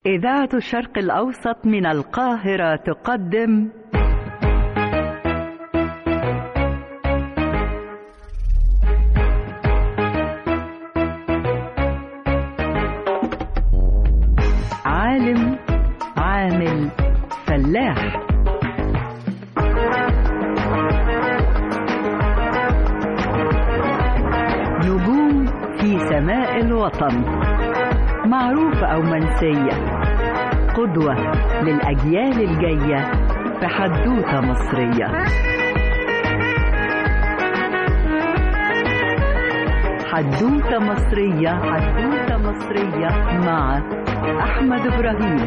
إذاعة الشرق الأوسط من القاهرة تقدم عالم عامل فلاح نجوم في سماء الوطن معروفة أو منسية قدوة للأجيال الجاية في حدوتة مصرية حدوتة مصرية حدوتة مصرية مع أحمد إبراهيم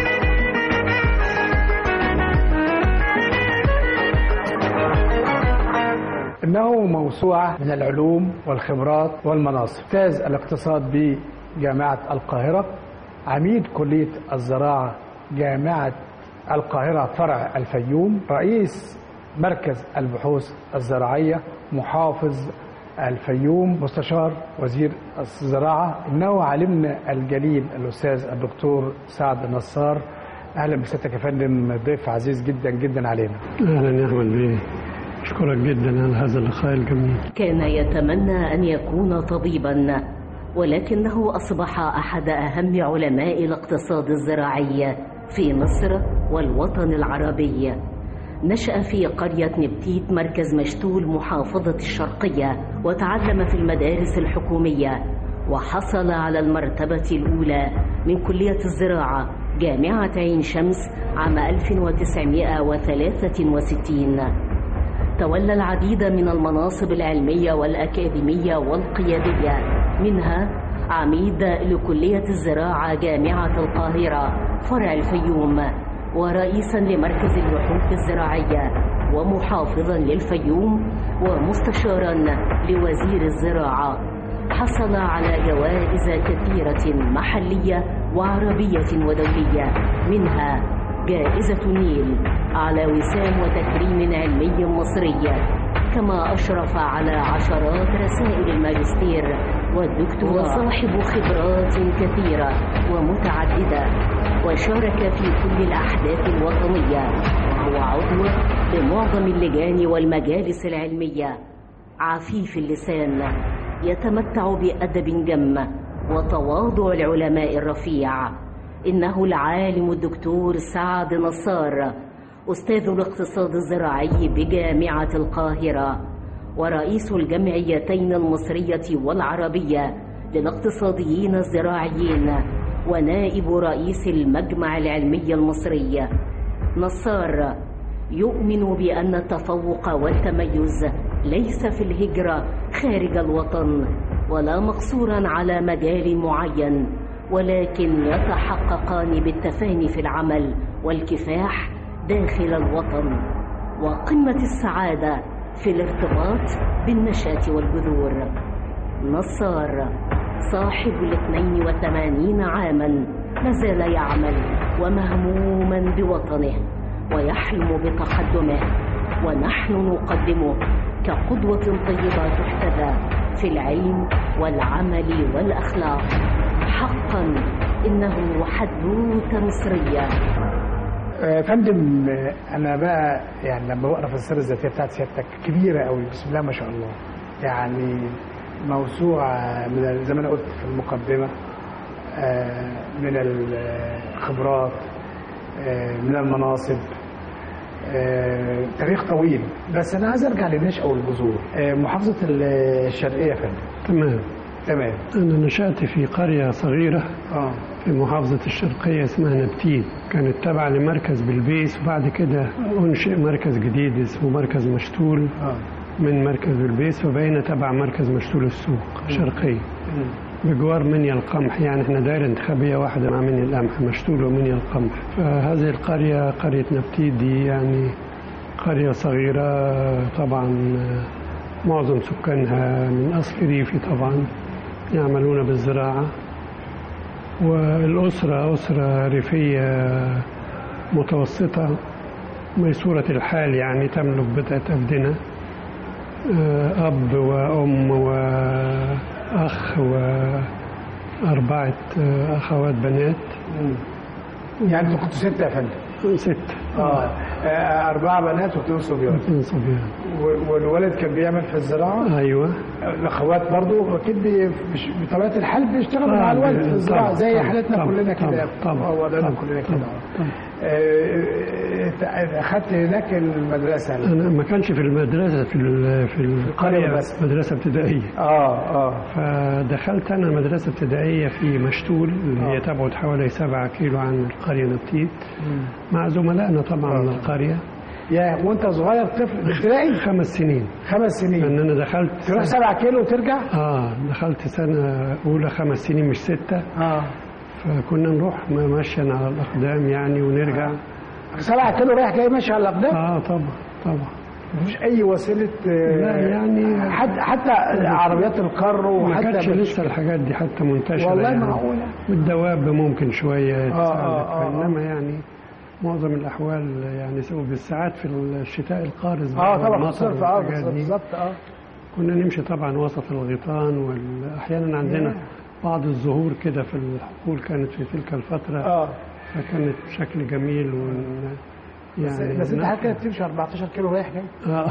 إنه موسوعة من العلوم والخبرات والمناصب أستاذ الاقتصاد بجامعة القاهرة عميد كلية الزراعة جامعة القاهرة فرع الفيوم رئيس مركز البحوث الزراعية محافظ الفيوم مستشار وزير الزراعة إنه عالمنا الجليل الأستاذ الدكتور سعد نصار أهلا بسيادتك يا فندم ضيف عزيز جدا جدا علينا اهلا يا احمد بيه اشكرك جدا على هذا اللقاء الجميل كان يتمنى أن يكون طبيبا ولكنه أصبح أحد أهم علماء الاقتصاد الزراعي في مصر والوطن العربي نشأ في قرية نبتيت مركز مشتول محافظة الشرقية وتعلم في المدارس الحكومية وحصل على المرتبة الأولى من كلية الزراعة جامعة عين شمس عام 1963 تولى العديد من المناصب العلمية والأكاديمية والقيادية منها عميد لكلية الزراعة جامعة القاهرة فرع الفيوم ورئيسا لمركز البحوث الزراعية ومحافظا للفيوم ومستشارا لوزير الزراعة حصل على جوائز كثيرة محلية وعربية ودولية منها جائزة النيل على وسام وتكريم علمي مصري كما أشرف على عشرات رسائل الماجستير والدكتوراه وصاحب خبرات كثيرة ومتعددة وشارك في كل الأحداث الوطنية وهو عضو بمعظم اللجان والمجالس العلمية عفيف اللسان يتمتع بأدب جم وتواضع العلماء الرفيع إنه العالم الدكتور سعد نصار أستاذ الاقتصاد الزراعي بجامعة القاهرة ورئيس الجمعيتين المصرية والعربية للاقتصاديين الزراعيين ونائب رئيس المجمع العلمي المصري نصار يؤمن بأن التفوق والتميز ليس في الهجرة خارج الوطن ولا مقصورا على مجال معين ولكن يتحققان بالتفاني في العمل والكفاح داخل الوطن وقمة السعادة في الارتباط بالنشاة والبذور نصار صاحب الاثنين وثمانين عاما لازال يعمل ومهموما بوطنه ويحلم بتقدمه ونحن نقدمه كقدوة طيبة تحتذى في العلم والعمل والأخلاق حقا إنه حدوتة مصرية آه، فندم آه، انا بقى يعني لما بقرا في السيره الذاتيه بتاعت سيادتك كبيره قوي بسم الله ما شاء الله يعني موسوعه من ال- زي ما انا قلت في المقدمه آه، من الخبرات آه، من المناصب آه، تاريخ طويل بس انا عايز ارجع للنشأة والجذور آه، محافظه الشرقيه يا فندم تمام تمام أنا نشأت في قرية صغيرة اه في محافظة الشرقية اسمها نبتيت كانت تابعة لمركز بلبيس وبعد كده أنشئ مركز جديد اسمه مركز مشتول اه من مركز بلبيس وبقينا تبع مركز مشتول السوق شرقية مم. بجوار منيا القمح يعني احنا دايرة انتخابية واحدة مع منيا القمح مشتول ومنيا القمح فهذه القرية قرية نبتيت دي يعني قرية صغيرة طبعا معظم سكانها من أصل ريفي طبعا يعملون بالزراعة والأسرة أسرة ريفية متوسطة ميسورة الحال يعني تملك بضعة أفدنة آه، أب وأم وأخ وأربعة آه، أخوات بنات يعني انتوا كنتوا ستة يا فندم ستة اه آه، أربعة بنات واثنين صبيان اثنين صبيان و- والولد كان بيعمل في الزراعة أيوة الأخوات برضو أكيد بي- مش- بطبيعة الحال بيشتغلوا مع آه، الوالد في الزراعة طبعاً، زي طبعاً، حالتنا طبعاً، كلنا كده طبعاً، طبعاً، آه، وضعنا طبعاً، كلنا كده طبعاً. آه، آه، أخدت هناك المدرسة أنا ما كانش في المدرسة في ال- في القرية بس. مدرسة ابتدائية اه اه فدخلت أنا مدرسة ابتدائية في مشتول اللي هي آه. تبعد حوالي سبعة كيلو عن القرية نبتيت مع زملائنا طبعا من آه. القرية يا وانت صغير طفل ابتدائي خمس سنين خمس سنين لأن أنا دخلت تروح سبعة كيلو وترجع اه دخلت سنة أولى خمس سنين مش ستة اه فكنا نروح ماشيا على الأقدام يعني ونرجع سبعة كيلو رايح جاي ماشي على الأقدام اه طبعا طبعا مفيش أي وسيلة آه، لا، يعني- حتى حتى عربيات القارو ما وحتى كانتش مفيش- لسه الحاجات دي حتى منتشرة والله يعني. معقولة والدواب ممكن شوية آه، تساعدك آه، آه. إنما يعني معظم الأحوال يعني سووا بالساعات في الشتاء القارس بقى اه طبعا والمطر الصرف اه والحاجات دي. بالظبط اه كنا نمشي طبعا وسط الغيطان وأحيانا عندنا بعض الزهور كده في الحقول كانت في تلك الفترة اه فكانت بشكل جميل ون... بس يعني بس انت نفهم. حضرتك كده بتمشي 14 كيلو رايح جاي اه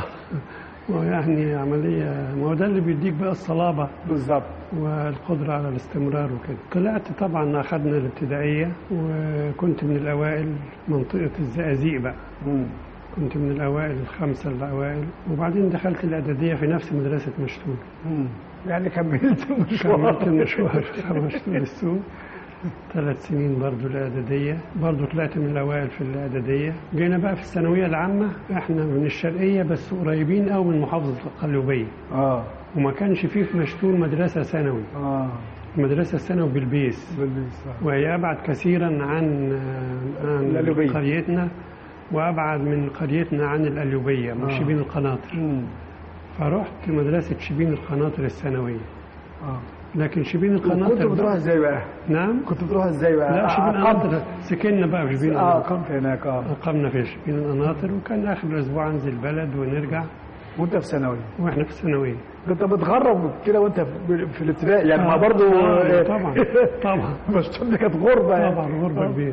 ويعني عملية ما هو ده اللي بيديك بقى الصلابة بالظبط والقدرة على الاستمرار وكده طلعت طبعا أخذنا الابتدائية وكنت من الأوائل منطقة الزقازيق بقى كنت من الأوائل الخمسة الأوائل وبعدين دخلت الإعدادية في نفس مدرسة مشتول يعني كملت المشوار كملت المشوار في مشتول السوق ثلاث سنين برضو الإعدادية برضو طلعت من الأوائل في الإعدادية جينا بقى في الثانوية العامة إحنا من الشرقية بس قريبين أوي من محافظة القليوبية اه وما كانش فيه في مشتول مدرسة ثانوي اه المدرسة الثانوي بالبيس بالنسبة وهي أبعد كثيرا عن عن القليوبية. قريتنا وأبعد من قريتنا عن القليوبية من آه. شبين القناطر فرحت مدرسة شبين القناطر الثانوية اه لكن شبين كنت القناطر بتروح ازاي بقى؟ نعم كنت بتروح ازاي بقى؟ لا شبين أقمت- القناطر سكننا بقى في شبين اه القناطر قمت هناك اه أقمنا في شبين القناطر وكان آخر الأسبوع أنزل البلد ونرجع وانت في ثانوي وإحنا في الثانوية كنت بتغرب كده وانت في في الابتدائي يعني ما برضه آه، طبعا طبعا مشتول دي كانت غربه يعني طبعا غربة كبيرة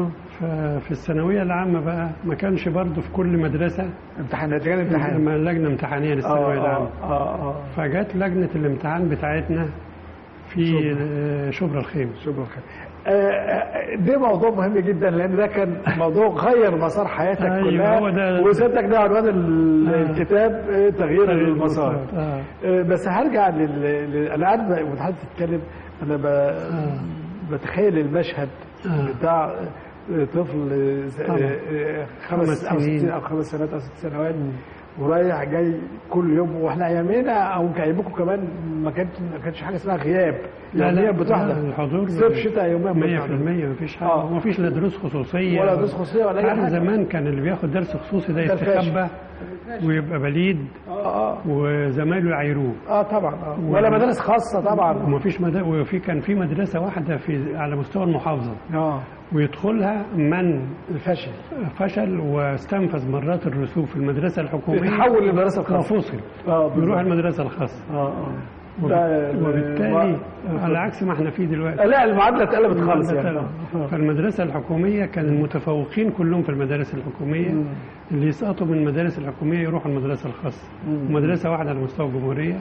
ففي الثانوية العامة بقى ما كانش برضه في كل مدرسة امتحانات كان امتحان لما لجنة امتحانية للثانوية اه العامة اه اه فجت لجنة الامتحان بتاعتنا في آه، شبرا الخيمة شكرا خير. آه، آه، ده موضوع مهم جدا لان ده كان موضوع غير مسار حياتك أيوة، كلها هو ده- وصدق ده عنوان ال- آه. الكتاب آه، تغيير المسار آه. آه، بس هرجع لل لل- الان ب- وانت حضرتك تتكلم انا ب... بتخيل المشهد آه. بتاع آه، طفل آه، س- طبعا. آه، خمس خمس او سنين. ست او خمس سنوات او ست سنوات ورايح جاي كل يوم واحنا ايامينا او يمكن ايامكم كمان ما كانت ما كانش حاجه اسمها غياب يوميا بتحضر الحضور صيف شتاء يوميا 100% مفيش حاجة آه. ومفيش لا دروس خصوصية ولا دروس خصوصيه ولا اي عارف حاجه زمان كان اللي بياخد درس خصوصي ده ده الفاشل. يستخبى ويبقى بليد اه اه وزمايله يعيروه اه طبعا آه. ولا مدارس خاصه طبعا ومفيش مد... وفي كان في مدرسة واحدة في على مستوى المحافظة اه ويدخلها من الفشل فشل واستنفذ مرات الرسوب في المدرسة الحكومية يتحول للمدرسه الخاصه وفصل اه يروح بالظبط. المدرسة الخاصة اه اه وب- ده- وبالتالي ما- على عكس ما احنا فيه دلوقتي لا المعادله اتقلبت خالص يعني المدرسة- فالمدرسة الحكومية كان المتفوقين كلهم في المدارس الحكومية اللي يسقطوا من المدارس الحكومية يروحوا المدرسة الخاصة مدرسة واحدة على مستوى الجمهورية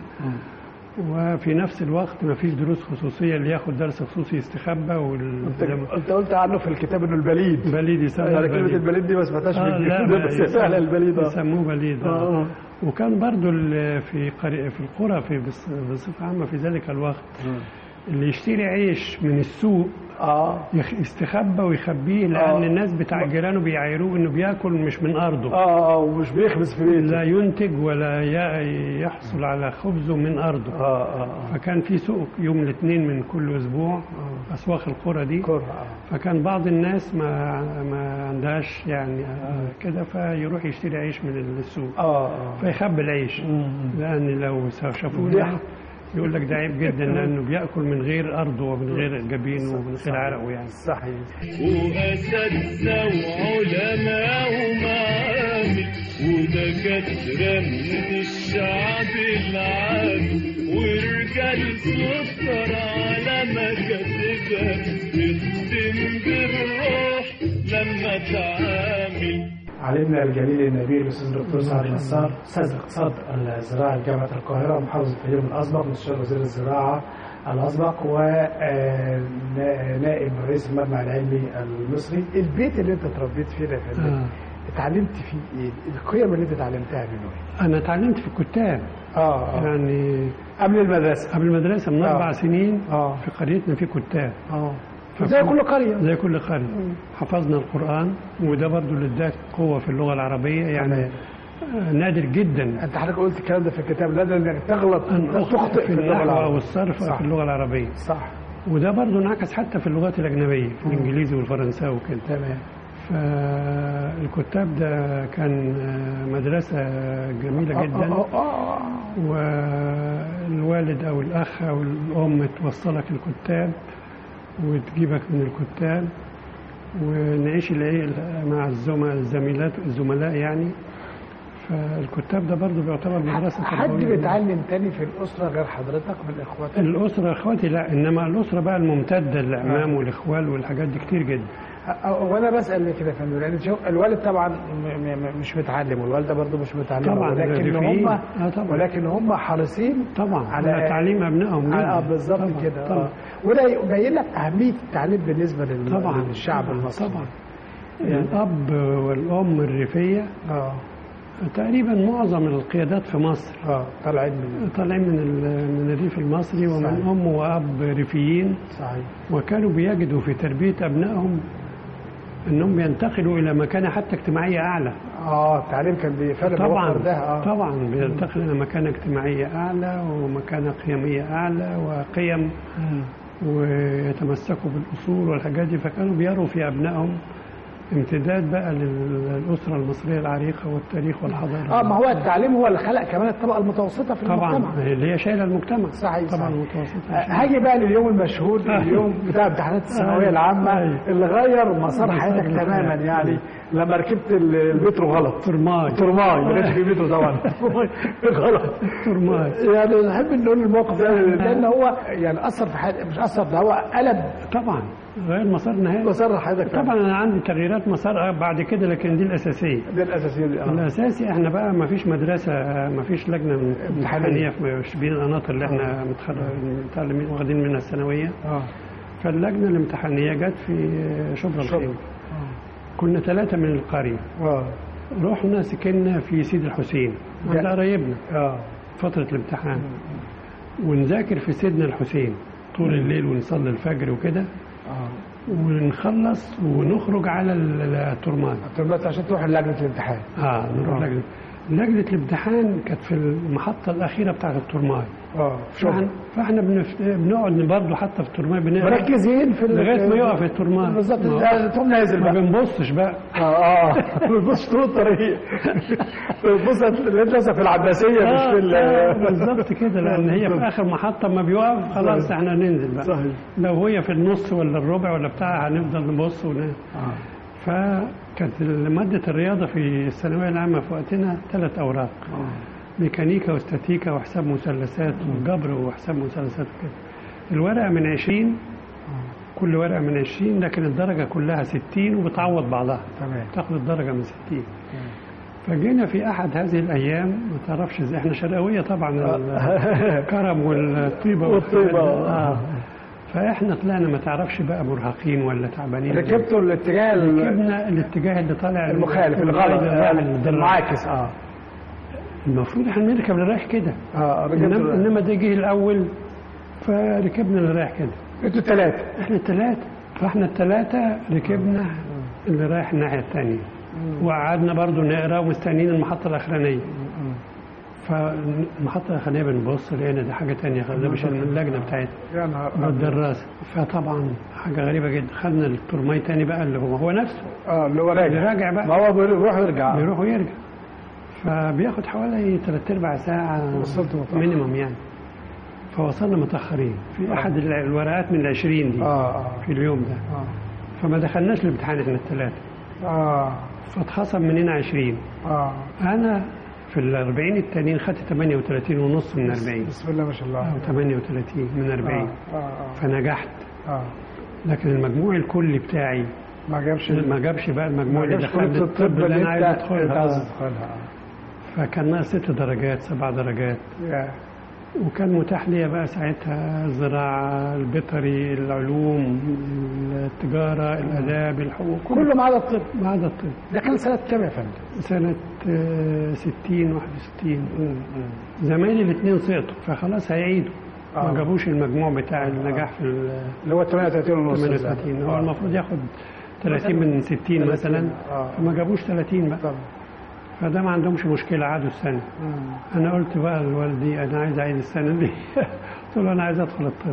وفي نفس الوقت ما فيش دروس خصوصية اللي ياخد درس خصوصي يستخبى انت وال انت قلت عنه في الكتاب انه البليد بليد يسمى يعني كلمه البليد. البليد دي ما سمعتهاش آه من لا ده ما بس يسموه- سهل البليد اه يسموه بليد آه، آه. آه. وكان برضو ال- في قرية في القرى في بص- بصفة عامة في ذلك الوقت اللي يشتري عيش من السوق اه يخ- يستخبى ويخبيه لأن آه. الناس بتاع جيرانه بيعايروه إنه بياكل مش من أرضه اه اه ومش بيخبز في بيته لا ينتج ولا ي- يحصل على خبزه من أرضه اه اه اه فكان في سوق يوم الاثنين من كل أسبوع أسواق القرى دي كره آه. فكان بعض الناس ما ما عندهاش يعني آه، كده فيروح يشتري عيش من السوق اه اه فيخبي العيش لأن لو شافوه ده يقول لك ده عيب جدا لأنه بيأكل من غير أرضه ومن غير جبينه ومن غير عرقه يعني صحيح وأساتذة وعلماء ومعامل ودكاترة من الشعب العام ورجال سكر على مكاتبها بتتم بالروح بتعامل علمنا الجليل النبيل الاستاذ الدكتور سعد نصار استاذ اقتصاد الزراعه جامعه القاهره محافظ الفيوم الاسبق مستشار وزير الزراعه الاسبق ونائب رئيس المجمع العلمي المصري البيت اللي انت اتربيت فيه ده يا فندم آه. اتعلمت فيه ايه؟ القيم اللي انت اتعلمتها منه ايه؟ انا اتعلمت في الكتاب اه اه يعني قبل المدرسه قبل المدرسه من آه. اربع سنين اه في قريتنا في كتاب اه زي كل قريه زي كل قرية حفظنا القرآن وده برضو اللي اداك قوة في اللغة العربية يعني تمام. آه، نادر جدا انت حضرتك قلت الكلام ده في الكتاب لا ده انك تغلط أن تخطئ في في اللغه النحو أو العربيه الصرف صح. في اللغة العربية صح وده برضو انعكس حتى في اللغات الأجنبية في الإنجليزي والفرنساوي وكده تمام فالكتاب ده كان آه، مدرسة جميلة جدا آه، آه، آه. والوالد أو الأخ أو الأم توصلك الكتاب وتجيبك من الكتاب ونعيش العيل مع الزملاء الزميلات الزملاء يعني فالكتاب ده برضه بيعتبر مدرسة حد تربوية. بيتعلم تاني في الاسره غير حضرتك من اخواتك الأسرة إخواتي لا إنما الأسرة بقى الممتدة الأعمام والإخوال والحاجات دي كتير جدا أ- وانا بسال ليه كده يا فندم لان شوف الوالد طبعا م- م- مش متعلم والوالده برضه مش متعلمه طبعا، ولكن الريفيين. هم آه، طبعا. ولكن هم حريصين طبعا على- على تعليم أبنائهم على آه، جداً. بالظبط طبعاً، كده طبعا آه. وده يبين لك اهميه التعليم بالنسبه لل- طبعا للشعب طبعاً، المصري طبعا الأب والأم الريفية اه تقريبا معظم القيادات في مصر اه طالعين من طالعين من ال- من الريف المصري ومن صحيح. أم وأب ريفيين صحيح وكانوا بيجدوا في تربية أبنائهم أنهم ينتقلوا إلى مكانة حتى اجتماعية أعلى اه التعليم كان بيفرق طبعا الوتر ده اه طبعا بينتقل إلى مكانة اجتماعية أعلى ومكانة قيمية أعلى وقيم مم. ويتمسكوا بالأصول والحاجات دي فكانوا بيروا في أبنائهم امتداد بقى للأسرة المصرية العريقة والتاريخ والحضارة اه ما هو التعليم هو اللي خلق كمان الطبقه المتوسطه في طبعا المجتمع اللي هي شايلة المجتمع صحيح، طبعا صحيح. المتوسطة آه، هاجي بقى لليوم المشهود اليوم بتاع امتحانات الثانويه العامه أيوة. اللي غير مسار حياتك مسار تماما الحياة. يعني لما ركبت ال- المترو غلط ترماي ترماي ما كانش في مترو طبعا غلط ترماي يعني نحب نقول الموقف ده لان هو يعني اثر في حياتي مش اثر ده هو قلب طبعا غير مسار نهائي مسار حياتك طبعا انا عندي تغييرات مسار بعد كده لكن دي الاساسيه ده الاساسيه دي اه الاساسي احنا بقى ما فيش مدرسه ما فيش لجنه امتحانيه في شبين القناطر اللي احنا متخرج- متعلمين واخدين منها الثانويه اه فاللجنه الامتحانيه جت في شبرا شبرا. الخيمه كنا ثلاثه من القريه اه رحنا سكننا في سيد الحسين عند جا- قرايبنا اه فتره الامتحان ونذاكر في سيدنا الحسين طول الليل ونصلي الفجر وكده اه ونخلص ونخرج على ال- الترمان طب بس عشان تروح لجنه الامتحان اه نروح آه. لجنة لجنة الامتحان كانت في المحطة الأخيرة بتاعة الترماي اه شوف فاحنا, فاحنا بنف... بنقعد برضه حتى في الترماي بنقرا مركزين في ال- لغاية ما يقف الترماي بالظبط ما- آه، تقوم نازل ما بقى بنبصش بقى اه اه بتبص طول الطريق بتبص لسه في العباسيه مش في ال- آه، بالظبط كده لأن هي في آخر محطة ما بيقف خلاص صحيح. احنا ننزل بقى صحيح. لو هي في النص ولا الربع ولا بتاع هنفضل نبص ون... آه. فكانت مادة الرياضة في الثانوية العامة في وقتنا ثلاث أوراق ميكانيكا واستاتيكا وحساب مثلثات وجبر وحساب مثلثات وكده الورقة من 20 كل ورقة من 20 لكن الدرجة كلها 60 وبتعوض بعضها تمام تاخد الدرجة من 60 فجينا في أحد هذه الأيام ما تعرفش ازاي احنا شرقوية طبعا الكرم والطيبة والطيبة. آه. فاحنا طلعنا ما تعرفش بقى مرهقين ولا تعبانين ركبتوا الاتجاه ال- ركبنا الاتجاه اللي طالع المخالف الغلط اللي رايح آه، للدراج. المعاكس اه المفروض احنا نركب اللي رايح كده اه انما ركبتوا انما ده جه الاول فركبنا اللي رايح كده انتوا ثلاثه احنا الثلاثه فاحنا الثلاثه ركبنا اللي رايح الناحيه الثانيه وقعدنا برضو نقرا ومستنيين المحطه الاخرانيه فالمحطه الاخرانيه بنبص لقينا ده حاجه ثانيه خالص ده مش اللجنه بتاعتنا يا نهار أبيض. بالدراسه فطبعا حاجه غريبه جدا خدنا الترماي تاني بقى اللي هو هو نفسه اه اللي هو اللي راجع راجع ما بقى هو بيروح يرجع بيروح ويرجع فبياخد حوالي ثلاث ارباع ساعه وصلت متأخر. مينيمم يعني فوصلنا متاخرين في احد الع- الورقات من العشرين دي اه اه في اليوم ده اه فما دخلناش الامتحان احنا الثلاثه اه فاتخصم مننا 20 اه انا في ال 40 التانيين خدت 38 ونص من 40 بسم الله ما شاء الله او 38 من 40 اه اه فنجحت اه لكن المجموع الكلي بتاعي ما جابش ما جابش بقى المجموع ما اللي جابش دخل كلية الطب اللي انا عايز أنت عايز ادخلها تدخلها فكان ناقص ست درجات سبع درجات يا. وكان متاح لي بقى ساعتها الزراعة البيطري العلوم التجارة الآداب الحقوق كله ما عدا الطب ما عدا الطب ده كان سنة كام يا فندم؟ سنة آه، 60 61 زمايلي الاثنين سقطوا فخلاص هيعيدوا آه. ما جابوش المجموع بتاع النجاح في ال اللي هو 38 ونص 38 هو آه. المفروض ياخد 30 من 60 مثلا آه. فما جابوش 30 بقى طبعا فده ما عندهمش مشكلة عادوا السنة مم. انا قلت بقى لوالدي انا عايز اعيد السنه دي قلت له انا عايز ادخل الطب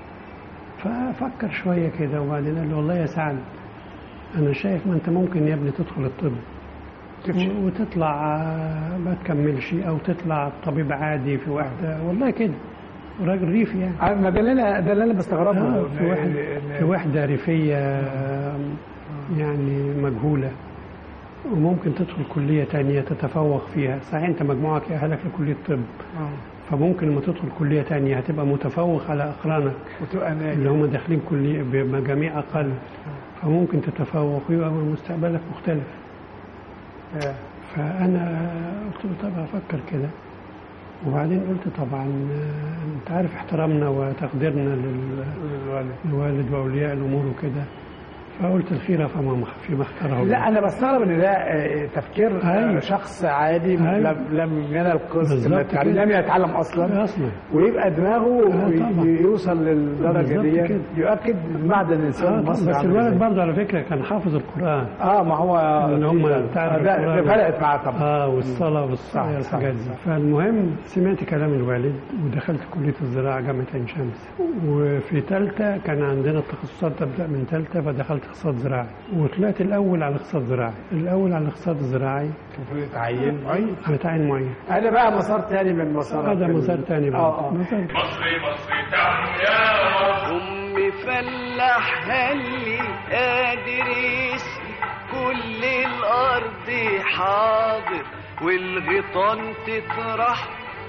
ففكر شويه كده وبعدين قال لي والله يا سعد انا شايف ما انت ممكن يا ابني تدخل الطب تفشل. و- وتطلع آه، ما تكملش او تطلع طبيب عادي في وحده والله كده راجل ريفي يعني آه، ما ده اللي انا ده اللي انا بستغربه آه، في إن- وحده إن- في وحده ريفيه آه، يعني مجهوله وممكن تدخل كلية تانية تتفوق فيها صحيح انت مجموعك يأهلك لكلية طب آه. فممكن لما تدخل كلية تانية هتبقى متفوق على أقرانك وتبقى اللي ناجح هم داخلين كلية بمجاميع أقل فممكن تتفوق ويبقى مستقبلك مختلف آه. فأنا قلت له طب أفكر كده وبعدين قلت طبعا آه، أنت عارف احترامنا وتقديرنا لل- الوالد. للوالد وأولياء الأمور وكده فقلت الخيرة فما فيما اختاره لا انا بستغرب ان ده آه، تفكير آه، أيوة. شخص عادي أيوة. لم لم ينال قسط من بالظبط التعليم كده. لم يتعلم اصلا أصلا ويبقى دماغه آه، طبعا. ي- يوصل للدرجه بالظبط دي كده. يؤكد معدن الانسان آه المصري بس عامل الولد إزاي. برضه على فكرة كان حافظ القرآن اه ما هو اللي هم بتاع آه، ده ده القرآن. فرقت معاه طبعا اه والصلاة والصلاة صح، والحاجات صح، دي فالمهم سمعت كلام الوالد ودخلت كلية الزراعة جامعة عين شمس وفي ثالثة كان عندنا التخصصات تبدأ من ثالثة فدخلت اقتصاد زراعي وطلعت الأول على اقتصاد زراعي الأول على الاقتصاد الزراعي المفروض يتعين معين على تعيين معين هذا بقى مسار تاني من مسار هذا مسار تاني بقى اه اه مسار مصري مصري تحيا أم فلاح هلي قادر يسقي كل الأرض حاضر والغيطان تطرح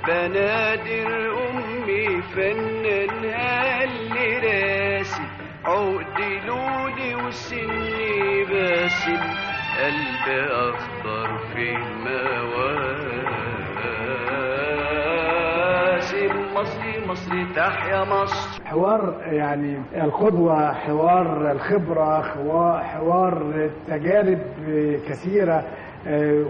بنادر أمي فنان هلي راسي عقد لوني وسني باسم قلب أخضر في مواسم مصري مصري تحيا مصر حوار يعني القدوة حوار الخبرة حوا- حوار تجارب كثيرة آه،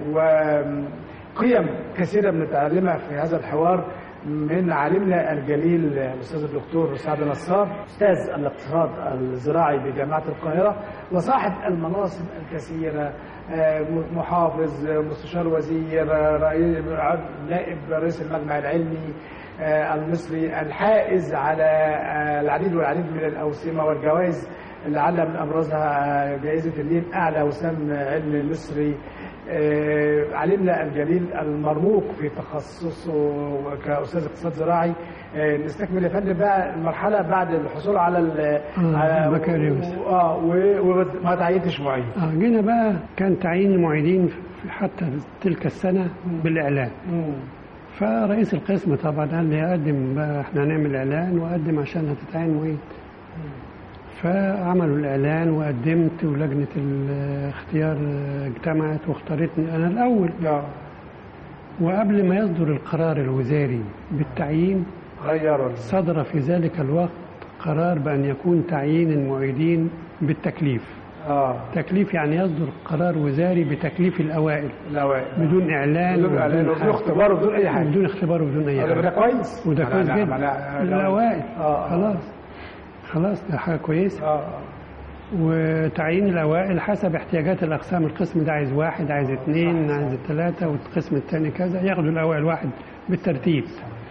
وقيم كثيرة بنتعلمها في هذا الحوار من عالمنا الجليل الأستاذ الدكتور سعد نصار أستاذ الاقتصاد الزراعي بجامعة القاهرة وصاحب المناصب الكثيرة آه، محافظ مستشار وزير رئيس نائب رئيس المجمع العلمي آه، المصري الحائز على آه، العديد والعديد من الأوسمة والجوائز لعل من أبرزها آه، جائزة النيل أعلى وسام علمي مصري آه، علمنا الجليل المرموق في تخصصه كأستاذ اقتصاد زراعي آه، نستكمل يا فندم بقى المرحلة بعد الحصول على ال- آه، على البكالوريوس. اه و- وما تعينتش معين آه جينا بقى كان تعيين المعيدين في حتى تلك السنة بالإعلان فرئيس القسم طبعا قال لي اقدم بقى احنا هنعمل اعلان واقدم عشان هتتعين معيد فعملوا الاعلان وقدمت ولجنه الاختيار اجتمعت واختارتني انا الاول اه وقبل ما يصدر القرار الوزاري بالتعيين غيروا صدر في ذلك الوقت قرار بان يكون تعيين المعيدين بالتكليف اه تكليف يعني يصدر قرار وزاري بتكليف الاوائل الأوائل بدون اعلان بدون إعلان وبدون وبدون حاجة. اختبار وبدون أي حاجة بدون اختبار وبدون اي ده حاجه ده كويس وده أنا- كويس أنا- جدا أنا- الاوائل آه، آه. خلاص خلاص ده حاجه كويسه اه وتعيين الاوائل حسب احتياجات الاقسام القسم ده عايز واحد عايز اثنين عايز ثلاثه والقسم الثاني كذا ياخدوا الاوائل واحد بالترتيب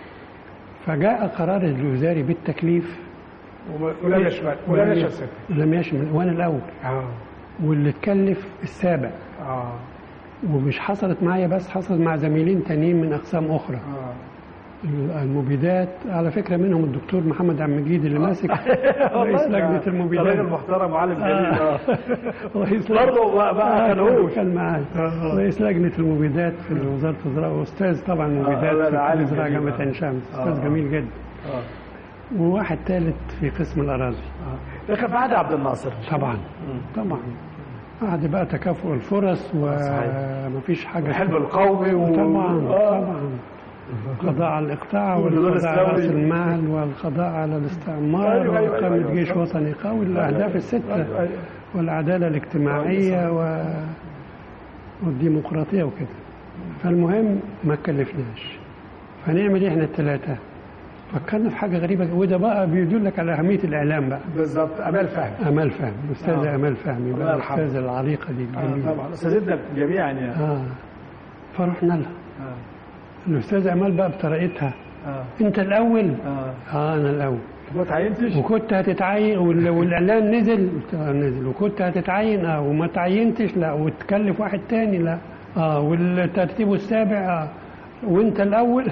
فجاء قرار الوزاري بالتكليف ولا يشمل ولا يشمل لم يشمل وانا الاول اه واللي اتكلف السابع اه ومش حصلت معايا بس حصلت مع زميلين تانيين من اقسام اخرى اه المبيدات على فكره منهم الدكتور محمد عبد المجيد اللي ماسك رئيس لجنه المبيدات راجل محترم وعالم جليل آه. اه رئيس برضه ما- ما آه، كانوش. كان معايا آه. رئيس لجنه المبيدات في وزاره الزراعه واستاذ طبعا لا، المبيدات لا، في عالم الزراعه جليل. جامعه آه. عين شمس آه. استاذ جميل جدا اه وواحد ثالث في قسم الاراضي ده كان في عهد عبد الناصر طبعا طبعا بعد بقى تكافؤ الفرص ومفيش حاجه الحلم القومي و... طبعا آه. طبعا القضاء على الاقطاع والنضال والقضاء على راس الثوري. المال والقضاء على الاستعمار أيوة، أيوة، واقامه أيوة، جيش أيوة. وطني قوي الاهداف السته أيوة، أيوة. والعداله الاجتماعيه و... والديمقراطيه وكده فالمهم ما كلفناش فنعمل ايه احنا الثلاثه فكرنا في حاجه غريبه وده بقى بيدلك على اهميه الاعلام بقى بالظبط امال فهمي امال فهمي الاستاذه آه. امال فهمي الله بقى يرحمها. الاستاذه العريقه دي آه الجميله طبعا اساتذتنا جميعا يعني اه فرحنا لها آه. الاستاذه امال بقى بطريقتها اه انت الاول اه اه انا الاول ما تعينتش وكنت هتتعين وال- والاعلان نزل قلت له نزل وكنت هتتعين اه وما تعينتش لا وتكلف واحد تاني لا اه والترتيب السابع اه وانت الاول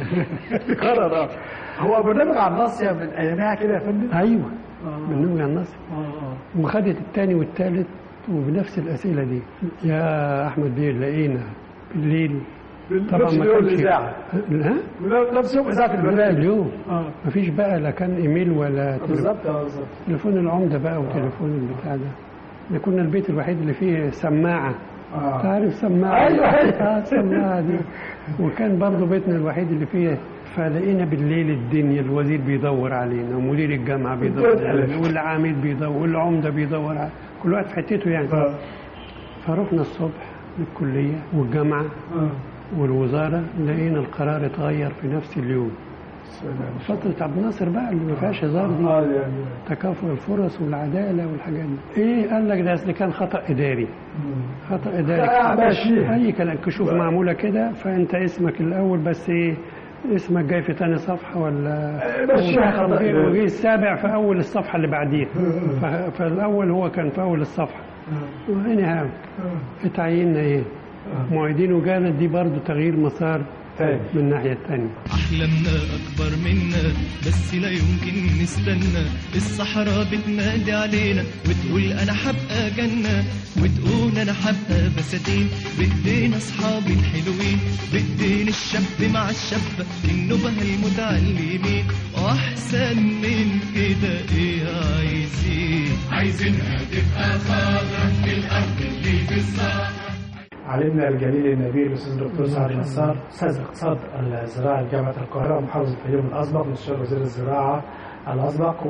قرر اه هو برنامج على الناصيه من ايامها كده يا فندم ايوه آه. برنامج على النصر اه اه وخدت الثاني والثالث وبنفس الاسئله دي يا احمد بيه لقينا بالليل طبعا نفس ما اليوم كانش الاذاعه ها نفس يوم اذاعه نفس البرنامج اليوم اه ما فيش بقى لا كان ايميل ولا تليفون بالظبط اه بالظبط تليفون العمده بقى وتليفون البتاع ده ده كنا البيت الوحيد اللي فيه سماعه اه تعرف سماعه أيوة، أيوة. اه سماعه دي وكان برضه بيتنا الوحيد اللي فيه فلقينا بالليل الدنيا الوزير بيدور علينا ومدير الجامعه بيدور علينا والعميد بيدور والعمده بيدور علينا كل واحد في حتته يعني اه فرحنا الصبح للكليه والجامعه اه والوزاره لقينا القرار اتغير في نفس اليوم سلام فتره عبد الناصر بقى اللي ما فيهاش هزار دي اه يعني تكافؤ الفرص والعداله والحاجات دي ايه قال لك ده اصل كان خطا اداري خطا اداري آه، ماشي. اي كلام كشوف معموله كده فانت اسمك الاول بس ايه اسمك جاي في تاني صفحه ولا ماشيها خطأ وجي- إداري. وجي السابع في اول الصفحه اللي بعديها ف- فالاول هو كان في اول الصفحه وهنا اتعيننا ايه معيدين وكانت دي برضو تغيير مسار تاني من الناحيه الثانيه أحلامنا أكبر منا بس لا يمكن نستنى الصحراء بتنادي علينا وتقول أنا حبقى جنة وتقول أنا حبقى بساتين بإيدينا أصحابي الحلوين بإيدين الشاب مع الشابة النبه المتعلمين وأحسن من كده إيه عايزين عايزينها تبقى خضرا في الأرض اللي في الصحراء علمنا الجليل النبيل الاستاذ الدكتور سعد نصار استاذ اقتصاد الزراعه جامعه القاهره ومحافظ الفيوم الاسبق مستشار وزير الزراعه الاسبق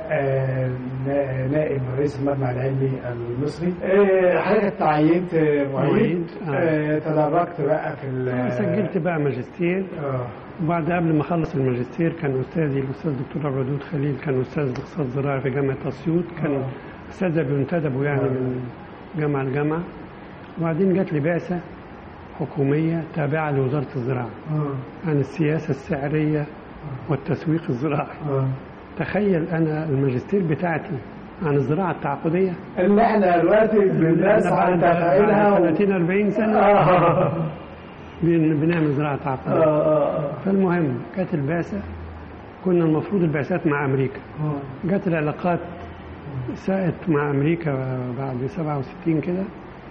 ونائب رئيس المجمع العلمي المصري آه، حضرتك تعينت معيد معيد، آه. آه، تدرجت بقى في ال- سجلت بقى ماجستير اه وبعد قبل ما اخلص الماجستير كان استاذي الاستاذ دكتور عبد الودود خليل كان استاذ اقتصاد زراعي في جامعه اسيوط كان استاذ بينتدبوا يعني من جامعه لجامعه وبعدين جات لي بعثه حكوميه تابعه لوزاره الزراعه اه عن السياسه السعريه والتسويق الزراعي اه تخيل انا الماجستير بتاعتي عن الزراعه التعاقديه اللي احنا دلوقتي بالناس أنا عن بعد بعد تفعيلها و... 30 40 سنه اه بن- بنعمل زراعه تعاقديه اه اه فالمهم كانت البعثه كنا المفروض البعثات مع امريكا اه جت العلاقات ساءت مع امريكا بعد 67 كده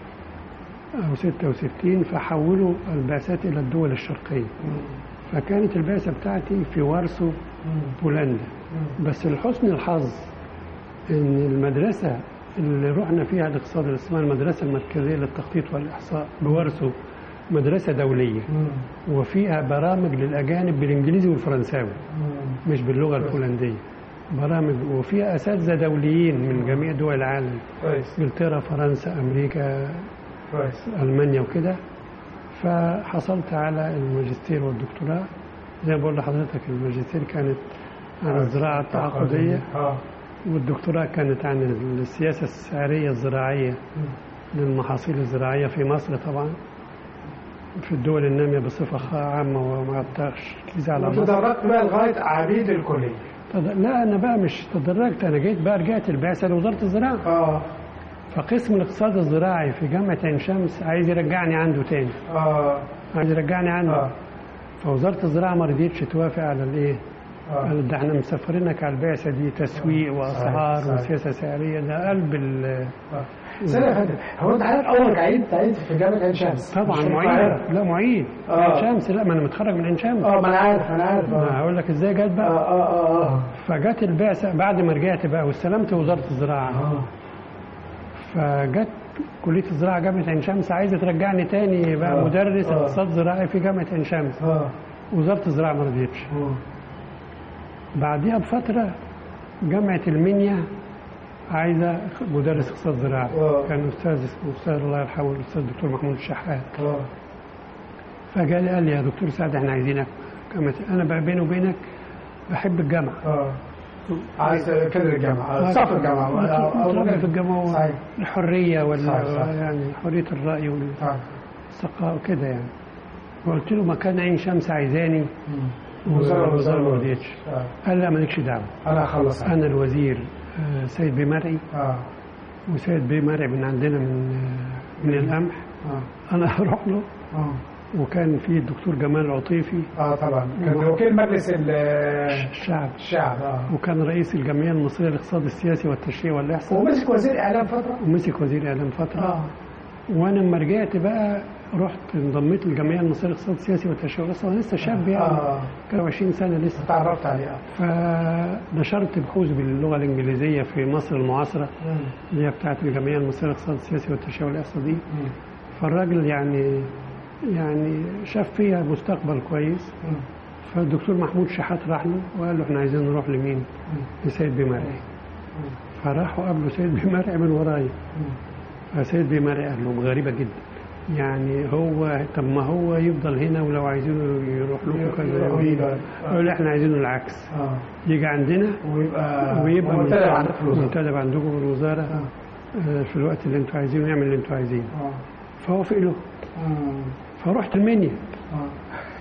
او 66 فحولوا البعثات الى الدول الشرقيه فكانت البعثه بتاعتي في وارسو بولندا بس لحسن الحظ ان المدرسه اللي رحنا فيها الاقتصاد اللي اسمها المدرسه المركزيه للتخطيط والاحصاء بوارسو مدرسه دوليه وفيها برامج للاجانب بالانجليزي والفرنساوي مش باللغه البولنديه برامج وفيها اساتذه دوليين من جميع دول العالم كويس انجلترا فرنسا امريكا كويس المانيا وكده فحصلت على الماجستير والدكتوراه زي ما بقول لحضرتك الماجستير كانت عن الزراعه التعاقديه اه والدكتوراه كانت عن السياسه السعريه الزراعيه للمحاصيل الزراعيه في مصر طبعا في الدول الناميه بصفه عامه وما تركيز على مصر وتدرجت بقى لغايه عميد الكليه تد- لا انا بقى مش تدرجت انا جيت بقى رجعت البعثه لوزاره الزراعه اه فقسم الاقتصاد الزراعي في جامعه عين شمس عايز يرجعني عنده تاني اه عايز يرجعني عنده اه فوزاره الزراعه ما رضيتش توافق على الايه اه قالت ده احنا مسافرينك على البعثه دي تسويق واسعار صحيح. وسياسه سعريه ده قلب ال- آه. سنة يا فندم هو انت حضرتك اول كعيد تعيد في جامعة عين شمس طبعا مش في معيد القاهرة. لا معيد آه. عين شمس لا ما انا متخرج من عين شمس اه ما انا عارف انا عارف ما اه هقول لك ازاي جت اه بقى اه اه فجت البعثه بعد ما رجعت بقى واستلمت وزاره الزراعه اه فجت كليه الزراعه جامعه عين شمس عايزه ترجعني تاني بقى آه. مدرس آه. اقتصاد زراعي في جامعه عين شمس اه وزاره الزراعه ما رضيتش آه. بعديها بفتره جامعه المنيا عايزه مدرس اقتصاد زراعي آه. كان استاذ اسمه استاذ الله يرحمه الاستاذ الدكتور محمود الشحات اه فجاء قال لي يا دكتور سعد احنا عايزينك جامعة انا بقى بيني وبينك بحب الجامعه اه عايز كادر الجامعة صف الجامعة متربي في الجامعه صحيح الحريه وال صح، صح. يعني حريه الراي صح. والثقافه وكده يعني وقلت له مكان عين شمس عايزاني وزارة- والوزاره ما وزارة. رضيتش آه. قال لا مالكش دعوه انا هخلص انا الوزير آه، سيد بيه مرعي اه وسيد بيه مرعي من عندنا من آه، من القمح اه انا هروح له اه وكان في الدكتور جمال عطيفي اه طبعا كان وكيل مجلس ال- الشعب الشعب اه وكان رئيس الجمعيه المصريه للاقتصاد السياسي والتشريع والاحصاء ومسك وزير اعلام فتره ومسك وزير اعلام فتره اه وانا لما رجعت بقى رحت انضميت للجمعيه المصريه للاقتصاد السياسي والتشريع والاحصاء أنا لسه شاب يعني اه كان 20 سنه لسه تعرفت عليه اه فنشرت بحوث باللغه الانجليزيه في مصر المعاصره مم. اللي هي بتاعت الجمعيه المصريه للاقتصاد السياسي والتشريع والاحصاء دي مم. فالراجل يعني يعني شاف فيها مستقبل كويس مم. فالدكتور محمود شحات راح له وقال له احنا عايزين نروح لمين؟ لسيد بمرعي فراحوا قابلوا سيد بمرعي من ورايا فسيد بمرعي قال لهم غريبه جدا يعني هو طب ما هو يفضل هنا ولو عايزينه يروح لكم كذا يروح يوم. يبقى. قالوا احنا عايزينه العكس اه يجي عندنا ويبقى ويبقى منتدب عندك في الوزاره منتدب عندكم في الوزاره آه، في الوقت اللي انتوا عايزينه يعمل اللي انتوا عايزينه اه فوافق له مم. فرحت المنيا اه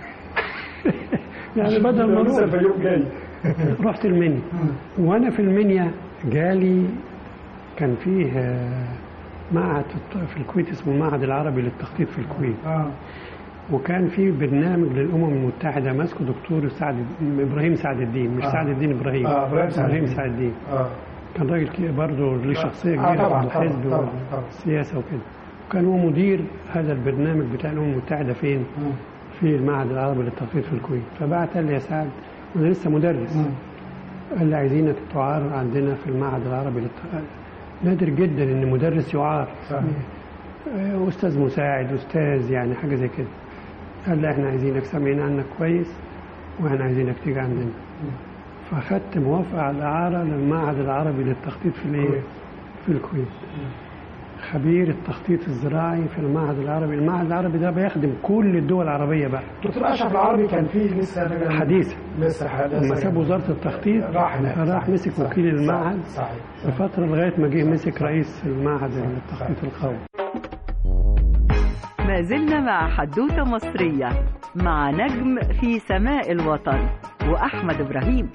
يعني بدل ما لسه اروح في يوم جاي رحت المنيا وانا في المنيا جالي كان فيه آه، معهد في الط- في الكويت اسمه المعهد العربي للتخطيط في الكويت اه وكان في برنامج للامم المتحده ماسكه دكتور سعد ابراهيم سعد الدين مش آه. سعد الدين ابراهيم آه، إبراهيم سعد ابراهيم الدين. سعد الدين اه كان راجل كده برضه ليه شخصيه آه، كبيره طبعاً، في الحزب طبعاً، طبعاً، طبعاً. والسياسه وكده وكان هو مدير هذا البرنامج بتاع الامم المتحده فين؟ مم. في المعهد العربي للتخطيط في الكويت فبعت قال لي يا سعد وانا لسه مدرس مم. قال لي عايزينك تعار عندنا في المعهد العربي للتخطيط نادر جدا ان مدرس يعار صحيح. آه، استاذ مساعد استاذ يعني حاجه زي كده قال لي احنا عايزينك سامعين عنك كويس واحنا عايزينك تيجي عندنا فاخدت موافقه على الاعاره للمعهد العربي للتخطيط في الايه الكويت. في الكويت خبير التخطيط الزراعي في المعهد العربي المعهد العربي ده بيخدم كل الدول العربيه بقى دكتور اشرف العربي كان فيه لسه حديثا لسه حديث لما ساب وزاره التخطيط راح هناك راح مسك صح، وكيل صح، المعهد صحيح لفتره لغايه ما جه مسك رئيس المعهد للتخطيط القومي ما زلنا مع حدوتة مصرية مع نجم في سماء الوطن وأحمد إبراهيم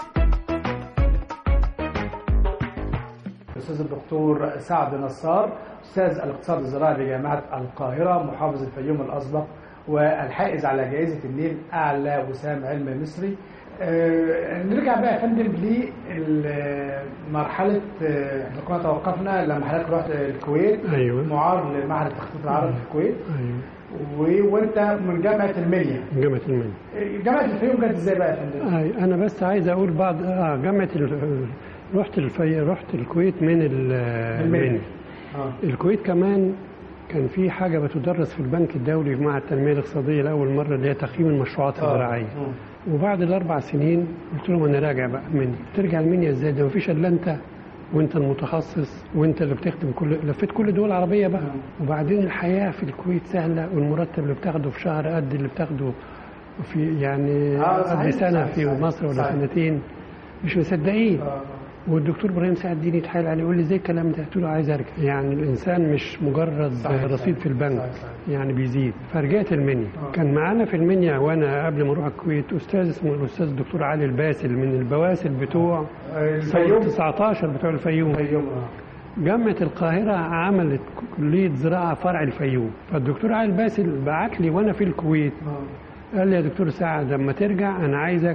الاستاذ الدكتور سعد نصار استاذ الاقتصاد الزراعي بجامعه القاهره محافظ الفيوم الاسبق والحائز على جائزه النيل اعلى وسام علم مصري آه، نرجع بقى يا فندم لمرحله آه، احنا كنا توقفنا لما حضرتك رحت الكويت ايوه معار لمعهد التخطيط العربي في الكويت ايوه و- وانت من جامعه المنيا جامعه المنيا جامعه الفيوم جت ازاي بقى يا فندم؟ أي أنا بس عايز أقول بعض آه جامعة ال... رحت الفي... رحت الكويت من ال- المنيا اه الكويت كمان كان في حاجة بتدرس في البنك الدولي مع التنمية الاقتصادية لأول مرة اللي هي تقييم المشروعات الزراعية آه. وبعد الأربع سنين قلت لهم أنا راجع بقى مني ترجع المنيا إزاي ده مفيش إلا أنت وأنت المتخصص وأنت اللي بتخدم كل لفيت كل دول العربية بقى وبعدين الحياة في الكويت سهلة والمرتب اللي بتاخده في شهر قد اللي بتاخده في يعني آه، صحيح، قد سنة صحيح، في صحيح، مصر ولا صحيح. سنتين مش مصدقين آه. والدكتور ابراهيم سعد الدين يتحايل عليه يقول لي ازاي الكلام ده؟ قلت له عايز ارجع يعني الانسان مش مجرد صحيح، رصيد في البنك صحيح، صحيح. يعني بيزيد فرجعت المنيا آه. كان معانا في المنيا وانا قبل ما اروح الكويت استاذ اسمه الاستاذ الدكتور علي الباسل من البواسل بتوع الفيوم 19 بتوع الفيوم الفيوم اه جامعة القاهرة عملت كلية زراعة فرع الفيوم فالدكتور علي الباسل بعت لي وانا في الكويت اه قال لي يا دكتور سعد لما ترجع انا عايزك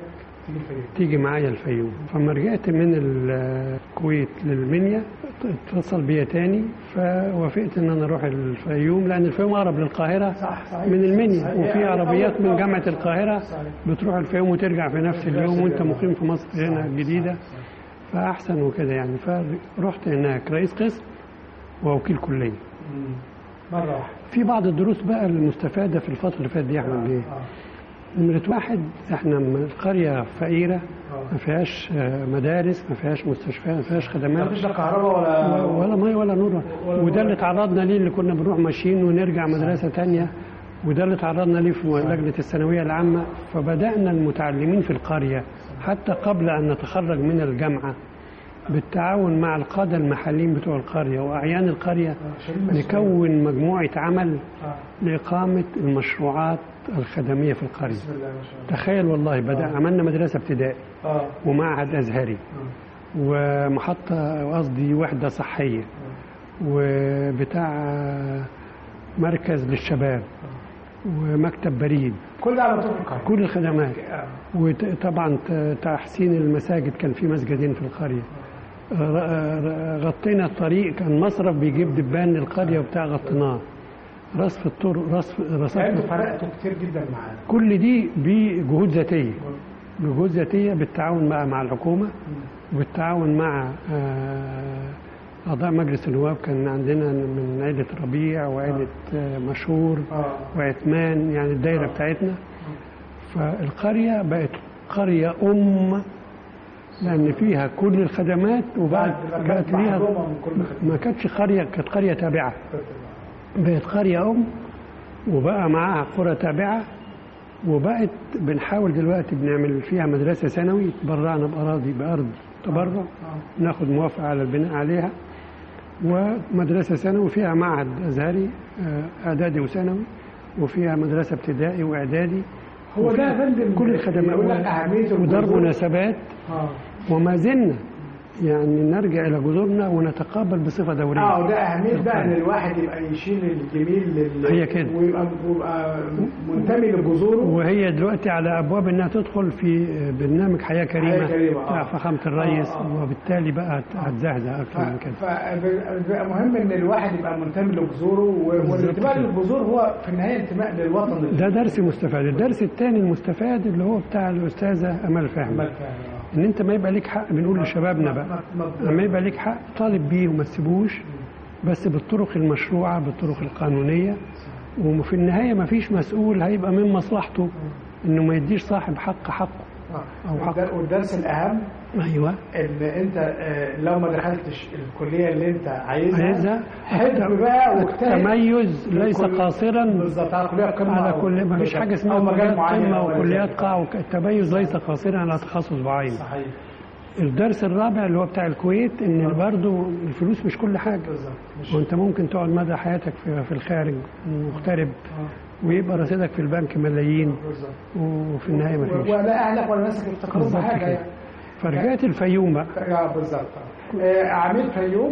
تيجي الفيوم تيجي معايا الفيوم فلما رجعت من الكويت للمنيا اتصل بيا تاني فوافقت ان انا اروح الفيوم لان الفيوم اقرب للقاهره صح صحيح من المنيا صحيح. وفي عربيات من جامعه القاهره صحيح. بتروح الفيوم وترجع في نفس اليوم وانت مقيم في مصر هنا الجديده فاحسن وكده يعني فرحت هناك رئيس قسم ووكيل كليه مم. مرة واحدة في بعض الدروس بقى المستفاده في الفتره اللي فاتت دي يا احمد بيه آه. نمرة واحد احنا م- القرية فقيرة ما فيهاش آه، مدارس ما فيهاش مستشفيات ما فيهاش ما خدمات فيش لا كهرباء ولا ولا مي ولا نور وده اللي تعرضنا ليه اللي كنا بنروح ماشيين ونرجع مدرسة تانية وده اللي تعرضنا ليه في لجنة الثانوية العامة فبدأنا المتعلمين في القرية حتى قبل أن نتخرج من الجامعة بالتعاون مع القادة المحليين بتوع القرية وأعيان القرية نكون مجموعة عمل آه. لإقامة المشروعات الخدمية في القرية بسم الله ما شاء الله تخيل والله بدأ عملنا مدرسة ابتدائي اه ومعهد أزهري ومحطة قصدي وحدة صحية وبتاع مركز للشباب ومكتب بريد كل ده على طول في القرية كل الخدمات آه. وطبعا تحسين المساجد كان في مسجدين في القرية ر- ر- غطينا الطريق كان مصرف بيجيب دبان للقرية وبتاع غطيناه رصف الطرق رصف يعني رصفنا انتوا فرقتوا كتير جدا معانا كل دي بجهود ذاتيه بجهود ذاتيه بالتعاون مع مع الحكومه وبالتعاون مع آه، اعضاء مجلس النواب كان عندنا من عيله ربيع وعيله آه، مشهور اه وعثمان يعني الدايره بتاعتنا فالقريه بقت قريه ام لان فيها كل الخدمات وبعد بعد- بقت بعد ليها محرومة من كل الخدمات. ما كانتش قريه كانت قريه تابعه بقت قرية أم وبقى معاها قرى تابعة وبقت بنحاول دلوقتي بنعمل فيها مدرسة ثانوي تبرعنا بأراضي بأرض تبرع ناخد موافقة على البناء عليها ومدرسة ثانوي فيها معهد أزهري آه، إعدادي وثانوي وفيها مدرسة ابتدائي وإعدادي هو ده وفيها يا فندم كل الخدمات يقول لك أهمية ودار الجذور. مناسبات اه وما زلنا يعني نرجع إلى جذورنا ونتقابل بصفة دورية اه وده اهميه بقى ان الواحد يبقى يشيل الجميل لل... هي كده. ويبقى ويبقى منتمي لجذوره وهي دلوقتي على ابواب انها تدخل في برنامج حياه كريمه حياة كريمة، بتاع آه. فخامه الرئيس آه، آه. وبالتالي بقى هتزهزه ف... اكثر من كده فبقى مهم ان الواحد يبقى منتمي لجذوره و- والانتماء كده. للجذور هو في النهايه انتماء للوطن اللي ده درس مستفاد الدرس الثاني المستفاد اللي هو بتاع الاستاذه امال فهمي عمال فيها. ان انت ما يبقى ليك حق بنقول لشبابنا بقى ما- ما- لما يبقى ليك حق طالب بيه وما تسيبوش بس بالطرق المشروعه بالطرق القانونيه وفي النهايه ما فيش مسؤول هيبقى من مصلحته انه ما يديش صاحب حق حقه آه. أو حق. والد- والدرس الاهم ايوه ان انت آه، لو ما دخلتش الكليه اللي انت عايزها عايزها حب بقى واجتهد التميز ليس الكل- قاصرا بالظبط على كليه قمه على أو- كل ما فيش بالظبط. حاجه اسمها أو مجال كليات معين قمه أو وكليات ذلك. قاع وك- التميز ليس قاصرا على تخصص معين صحيح الدرس الرابع اللي هو بتاع الكويت ان برضه الفلوس مش كل حاجه بالظبط مش وانت ممكن تقعد مدى حياتك في, في الخارج مغترب آه. ويبقى رصيدك في البنك ملايين بالظبط وفي النهايه ما فيش ولا اهلك ولا ناسك يفتكروا بالظبط بحاجه كده. يعني فرجعت الفيوم بقى آه، بالظبط آه، عميد فيوم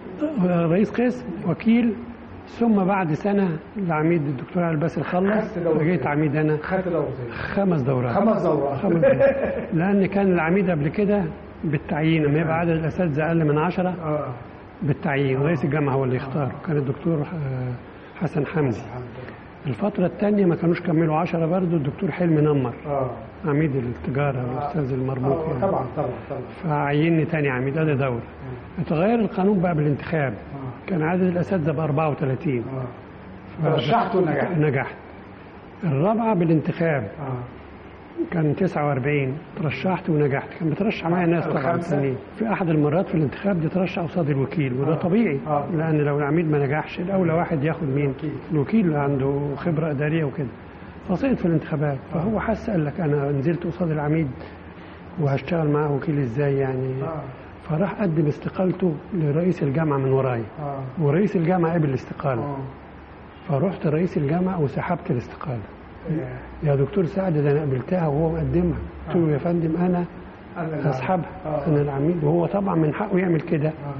رئيس قسم وكيل ثم بعد سنه العميد الدكتور علي الباسل خلص خدت دورة. بقيت عميد انا خدت دورتين خمس دورات خمس دورات خمس دورات. لان كان العميد قبل كده بالتعيين لما يبقى عدد الاساتذه اقل من عشرة اه بالتعيين رئيس الجامعه هو اللي يختار كان الدكتور آه، حسن حمدي الفترة الثانية ما كانوش كملوا عشرة برضه الدكتور حلمي نمر اه عميد التجارة الأستاذ المرموق آه، يعني. طبعا طبعا طبعا فعيني تاني عميد ادي دورة اتغير القانون بقى بالانتخاب آه. كان عدد الأساتذة ب 34 اه ترشحت ونجحت نجحت الرابعة بالانتخاب اه كان 49 ترشحت ونجحت كان بترشح معايا ناس طبعا الخمسة؟ سنين في احد المرات في الانتخاب دي ترشح قصاد الوكيل وده آه. طبيعي آه. لان لو العميد ما نجحش الاولى واحد ياخد مين الوكيل. الوكيل اللي عنده خبره اداريه وكده فسقط في الانتخابات فهو حس قال لك انا نزلت قصاد العميد وهشتغل معاه وكيل ازاي يعني اه فراح قدم استقالته لرئيس الجامعه من ورايا اه ورئيس الجامعه قبل الاستقاله اه فرحت رئيس الجامعه وسحبت الاستقاله يا- يا دكتور سعد ده انا قبلتها وهو مقدمها قلت له يا فندم انا أنا اللي اسحبها آه. انا العميد وهو طبعا من حقه يعمل كده آه.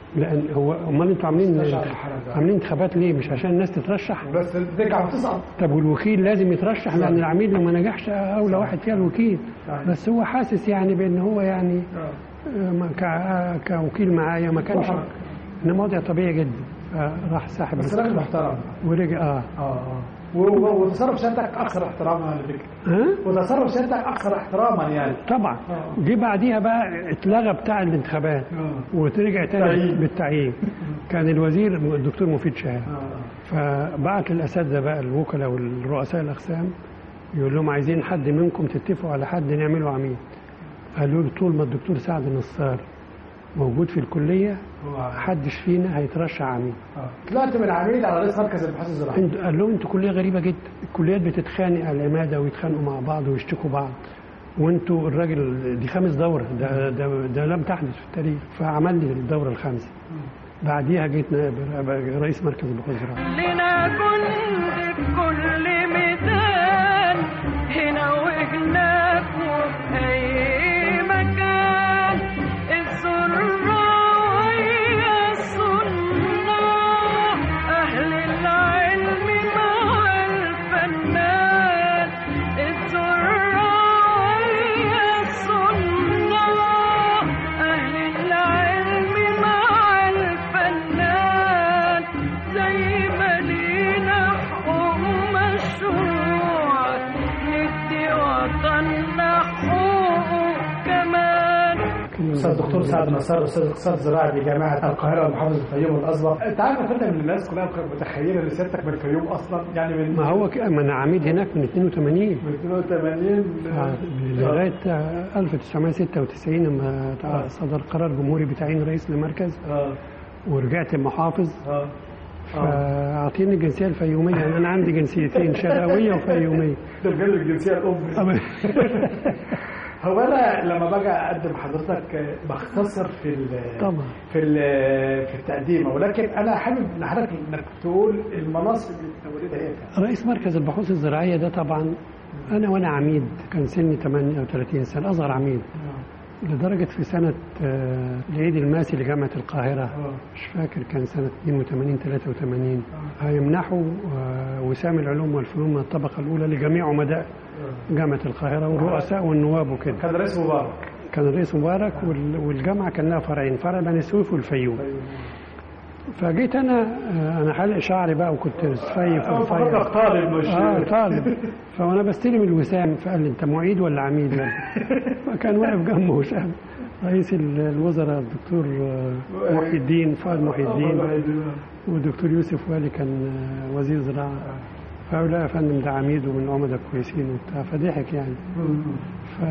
لان هو امال انتوا عاملين مستشار الحركة. عاملين انتخابات ليه مش عشان الناس تترشح بس ترجع وتصعد طب والوكيل لازم يترشح لان العميد لو ما نجحش اولى واحد فيها الوكيل صحيح. بس هو حاسس يعني بان هو يعني آه، ما- ك- كوكيل معايا ما كانش صح. انما وضع طبيعي جدا فراح ساحب بس راجل محترم ورجع اه اه اه و- و- وتصرف سيادتك اكثر احتراما على فكره ها وتصرف سيادتك اكثر احتراما يعني طبعا آه. جه بعديها بقى اتلغى بتاع الانتخابات آه. ورجع تاني تعيين. بالتعيين كان الوزير الدكتور مفيد شهاب اه فبعت للاساتذه بقى الوكلاء والرؤساء الاقسام يقول لهم عايزين حد منكم تتفقوا على حد نعمله عميد قالوا له طول ما الدكتور سعد نصار موجود في الكليه محدش فينا هيترشح عميد آه. طلعت من عميد على رئيس مركز البحوث الزراعيه انت- قال لهم انتوا كليه غريبه جدا الكليات بتتخانق على العماده ويتخانقوا مع بعض ويشتكوا بعض وانتوا الراجل دي خامس دوره ده ده, ده لم تحدث في التاريخ فعمل لي الدوره الخامسه بعديها جيت نائب رئيس مركز البحوث الزراعيه لنا جند في كل ميدان هنا وهناك وفي أي مكان الزراعية الصناع أهل العلم مع الفنان الزراعية الصناع أهل العلم مع الفنان زي ما لينا حقوق مشروع ندي وطننا حقوقه كمان استاذ الدكتور سعد نصار استاذ اقتصاد زراعي بجامعه القاهره ومحافظه الفيوم الاسبق انت عارف يا فندم ان الناس كلها متخيله ان سيادتك من الفيوم اصلا يعني من ما هو ك- ما انا عميد هناك من 82 من 82 آه، لغايه آه، 1996 لما تع- صدر قرار جمهوري بتعيين رئيس لمركز اه ورجعت محافظ اه فاعطيني الجنسيه الفيوميه يعني انا عندي جنسيتين شرقاويه وفيوميه ده بجد الجنسيه الام هو انا لما باجي اقدم حضرتك بختصر في ال- طبعا. في ال- في التقديمه ولكن انا حابب ان حضرتك انك تقول المناصب اللي انت ولدها ايه كان. رئيس مركز البحوث الزراعيه ده طبعا انا وانا عميد كان سني 38 سنه اصغر عميد لدرجه في سنه آه، العيد الماسي لجامعه القاهره مش فاكر كان سنه 82 83 هيمنحوا آه، وسام العلوم والفنون من الطبقه الاولى لجميع عمداء جامعه القاهره والرؤساء والنواب وكده كان رئيس مبارك كان الرئيس مبارك وال- والجامعه كان لها فرعين فرع بني سويف والفيوم فجيت انا آه، انا حلق شعري بقى وكنت سفيف أنا ورفيع فكرتك طالب مش اه طالب فوانا بستلم الوسام فقال لي انت معيد ولا عميد يعني فكان واقف جنبه وسام رئيس ال- الوزراء الدكتور آه، محي الدين فؤاد محي الدين والدكتور يوسف والي كان آه، وزير زراعه فقال لا يا فندم ده عميد ومن عمداء كويسين وبتاع فضحك يعني ف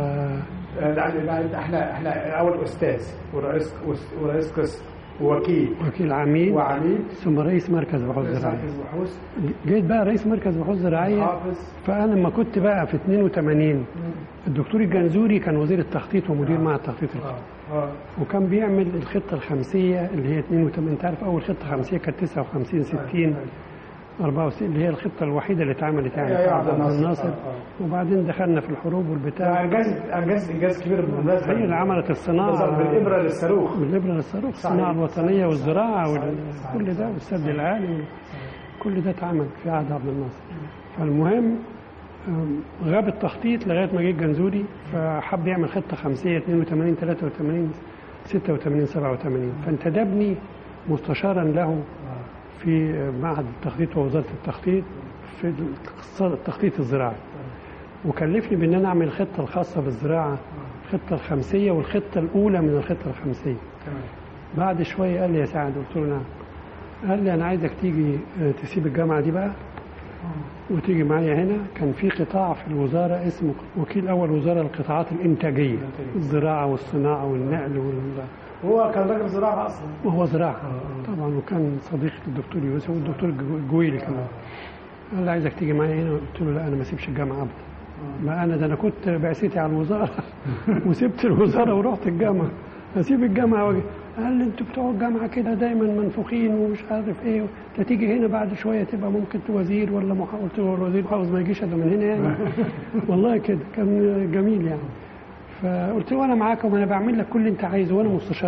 يعني يعني احنا احنا اول استاذ ورئيس ورئيس قسم ووكيل وكيل عميد وعميد ثم رئيس مركز بحوث رئيس زراعيه مركز بحوث جيت بقى رئيس مركز بحوث زراعيه حافظ فانا لما كنت بقى في 82 الدكتور الجنزوري كان وزير التخطيط ومدير مع التخطيط الخطي اه اه وكان بيعمل الخطه الخمسيه اللي هي 82 انت عارف اول خطه خمسيه كانت 59 60 64 اللي هي الخطه الوحيده اللي اتعملت يعني يا- يا بتاع عبد عبد الناصر. الناصر آه، وبعدين دخلنا في الحروب والبتاع انجاز انجاز انجاز كبير بالمناسبه هي اللي عملت الصناعه بالظبط، بالابره للصاروخ بالابره للصاروخ صحيح. الصناعه الوطنيه والزراعه صحيح. وكل ده والسد العالي وال- كل ده اتعمل في عهد عبد الناصر فالمهم أم، غاب التخطيط لغايه ما جه الجنزوري فحب يعمل خطه خمسيه 82 83 86 87 فانتدبني مستشارا له في معهد التخطيط ووزاره التخطيط في الاقتصاد- التخطيط الزراعي وكلفني بان انا اعمل الخطه الخاصه بالزراعه الخطه الخمسيه والخطه الاولى من الخطه الخمسيه تمام بعد شويه قال لي يا سعد قلت له نعم قال لي انا عايزك تيجي آه، تسيب الجامعه دي بقى وتيجي معايا هنا كان في قطاع في الوزاره اسمه وكيل اول وزاره القطاعات الانتاجيه الزراعه والصناعه والنقل وال... هو كان راجل زراعه اصلا وهو زراعه طبعا وكان صديق الدكتور يوسف والدكتور جو- جويلي كمان قال لي عايزك تيجي معايا هنا قلت له لا انا ما اسيبش الجامعه ابدا ما انا ده انا كنت بعثتي على الوزاره وسبت الوزاره ورحت الجامعه اسيب الجامعه واجي قال لي انتوا بتوع الجامعه كده دايما منفوخين ومش عارف ايه انت تيجي هنا بعد شويه تبقى ممكن وزير ولا محافظ قلت له الوزير محافظ ما يجيش الا من هنا يعني والله كده كان جميل يعني فقلت له انا معاك وانا بعمل لك كل اللي انت عايزه وانا مستشار